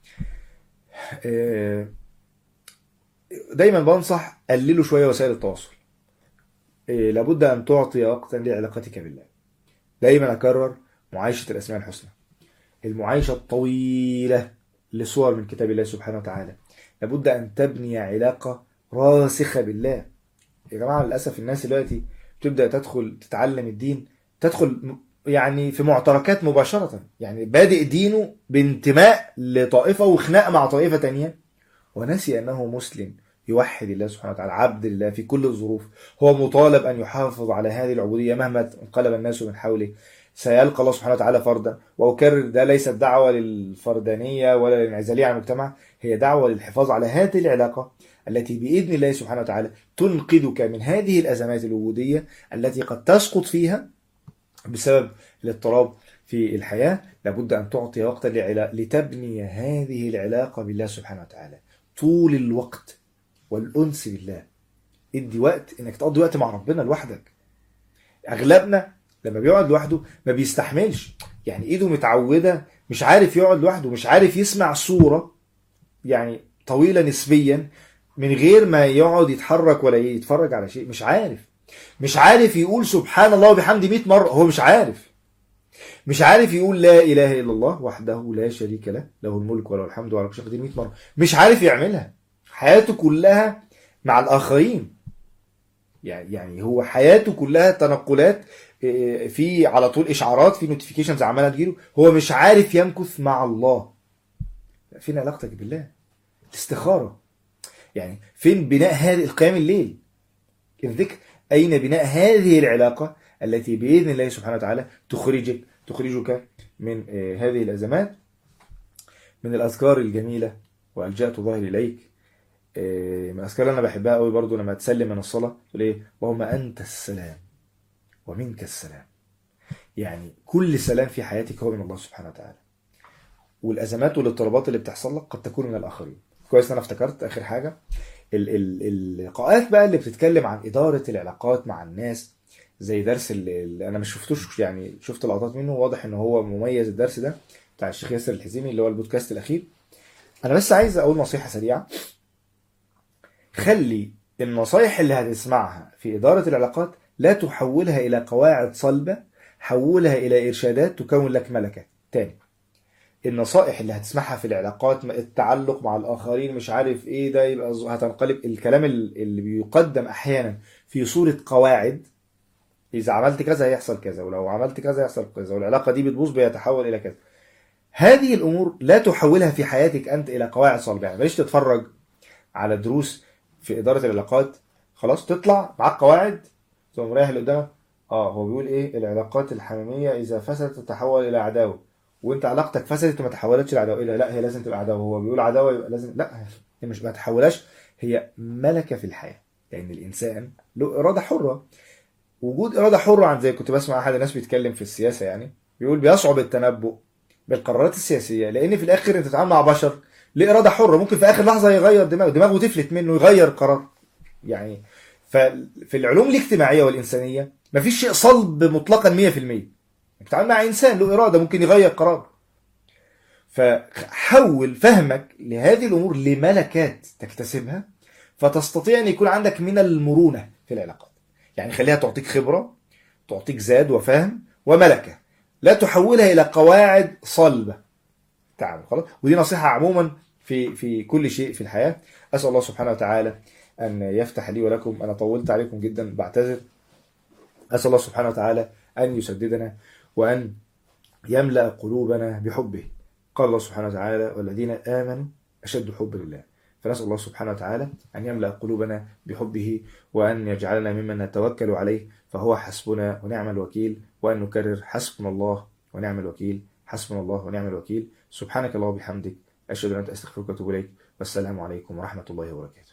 إيه دايما بنصح قللوا شوية وسائل التواصل إيه لابد أن تعطي وقتا لعلاقتك بالله دايما أكرر معايشة الأسماء الحسنى المعايشة الطويلة لصور من كتاب الله سبحانه وتعالى لابد أن تبني علاقة راسخة بالله يا جماعة للأسف الناس دلوقتي تبدأ تدخل تتعلم الدين تدخل يعني في معتركات مباشرة يعني بادئ دينه بانتماء لطائفة وخناق مع طائفة تانية ونسي أنه مسلم يوحد الله سبحانه وتعالى عبد لله في كل الظروف هو مطالب أن يحافظ على هذه العبودية مهما انقلب الناس من حوله سيلقى الله سبحانه وتعالى فردا وأكرر ده ليست دعوة للفردانية ولا للانعزالية عن المجتمع هي دعوة للحفاظ على هذه العلاقة التي بإذن الله سبحانه وتعالى تنقذك من هذه الأزمات الوجودية التي قد تسقط فيها بسبب الاضطراب في الحياة لابد أن تعطي وقتا لتبني هذه العلاقة بالله سبحانه وتعالى طول الوقت والأنس بالله ادي وقت انك تقضي وقت مع ربنا لوحدك اغلبنا لما بيقعد لوحده ما بيستحملش يعني ايده متعودة مش عارف يقعد لوحده مش عارف يسمع صورة يعني طويلة نسبيا من غير ما يقعد يتحرك ولا يتفرج على شيء مش عارف مش عارف يقول سبحان الله وبحمده 100 مرة هو مش عارف مش عارف يقول لا إله إلا الله وحده لا شريك له له الملك وله الحمد وعلى كل شيء قدير 100 مرة مش عارف يعملها حياته كلها مع الآخرين يعني يعني هو حياته كلها تنقلات في على طول إشعارات في نوتيفيكيشنز عمالة تجيله هو مش عارف يمكث مع الله فين علاقتك بالله الاستخارة يعني فين بناء هذه القيام الليل الذكر أين بناء هذه العلاقة التي بإذن الله سبحانه وتعالى تخرجك تخرجك من هذه الأزمات من الأذكار الجميلة وألجأت ظهري إليك من الأذكار اللي أنا بحبها قوي برضو لما تسلم من الصلاة تقول إيه اللهم أنت السلام ومنك السلام يعني كل سلام في حياتك هو من الله سبحانه وتعالى والأزمات والاضطرابات اللي بتحصل لك قد تكون من الآخرين كويس أنا افتكرت آخر حاجة اللقاءات بقى اللي بتتكلم عن إدارة العلاقات مع الناس زي درس اللي أنا مش شفتوش يعني شفت لقطات منه واضح إن هو مميز الدرس ده بتاع الشيخ ياسر الحزيمي اللي هو البودكاست الأخير أنا بس عايز أقول نصيحة سريعة خلي النصايح اللي هتسمعها في إدارة العلاقات لا تحولها إلى قواعد صلبة حولها إلى إرشادات تكون لك ملكة تاني النصائح اللي هتسمعها في العلاقات التعلق مع الآخرين مش عارف إيه ده يبقى هتنقلب الكلام اللي بيقدم أحيانا في صورة قواعد إذا عملت كذا هيحصل كذا ولو عملت كذا هيحصل كذا والعلاقة دي بتبوظ بيتحول إلى كذا هذه الأمور لا تحولها في حياتك أنت إلى قواعد صلبة يعني ماليش تتفرج على دروس في إدارة العلاقات خلاص تطلع معاك قواعد ثم رايح اللي قدامك اه هو بيقول ايه العلاقات الحميمية إذا فسدت تتحول إلى عداوة وانت علاقتك فسدت وما تحولتش لعداوة إيه لا هي لازم تبقى عداوة هو بيقول عداوة يبقى لازم لا هي مش ما تحولهاش هي ملكة في الحياة لأن الإنسان له إرادة حرة وجود إرادة حرة عند زي كنت بسمع أحد الناس بيتكلم في السياسة يعني بيقول بيصعب التنبؤ بالقرارات السياسية لأن في الآخر أنت تتعامل مع بشر ليه إرادة حرة ممكن في آخر لحظة يغير دماغه دماغه تفلت منه يغير قرار يعني ففي العلوم الاجتماعية والإنسانية مفيش شيء صلب مطلقا 100% بتتعامل مع إنسان له إرادة ممكن يغير قرار فحول فهمك لهذه الأمور لملكات تكتسبها فتستطيع أن يكون عندك من المرونة في العلاقات يعني خليها تعطيك خبرة تعطيك زاد وفهم وملكة لا تحولها إلى قواعد صلبة تعامل خلاص ودي نصيحة عموما في في كل شيء في الحياة أسأل الله سبحانه وتعالى أن يفتح لي ولكم أنا طولت عليكم جدا بعتذر أسأل الله سبحانه وتعالى أن يسددنا وأن يملأ قلوبنا بحبه قال الله سبحانه وتعالى والذين آمنوا أشد حب لله فنسأل الله سبحانه وتعالى أن يملأ قلوبنا بحبه وأن يجعلنا ممن نتوكل عليه فهو حسبنا ونعم الوكيل وأن نكرر حسبنا الله ونعم الوكيل حسبنا الله ونعم الوكيل سبحانك الله وبحمدك أشهد أن لا إله إلا أنت أستغفرك وأتوب إليك والسلام عليكم ورحمة الله وبركاته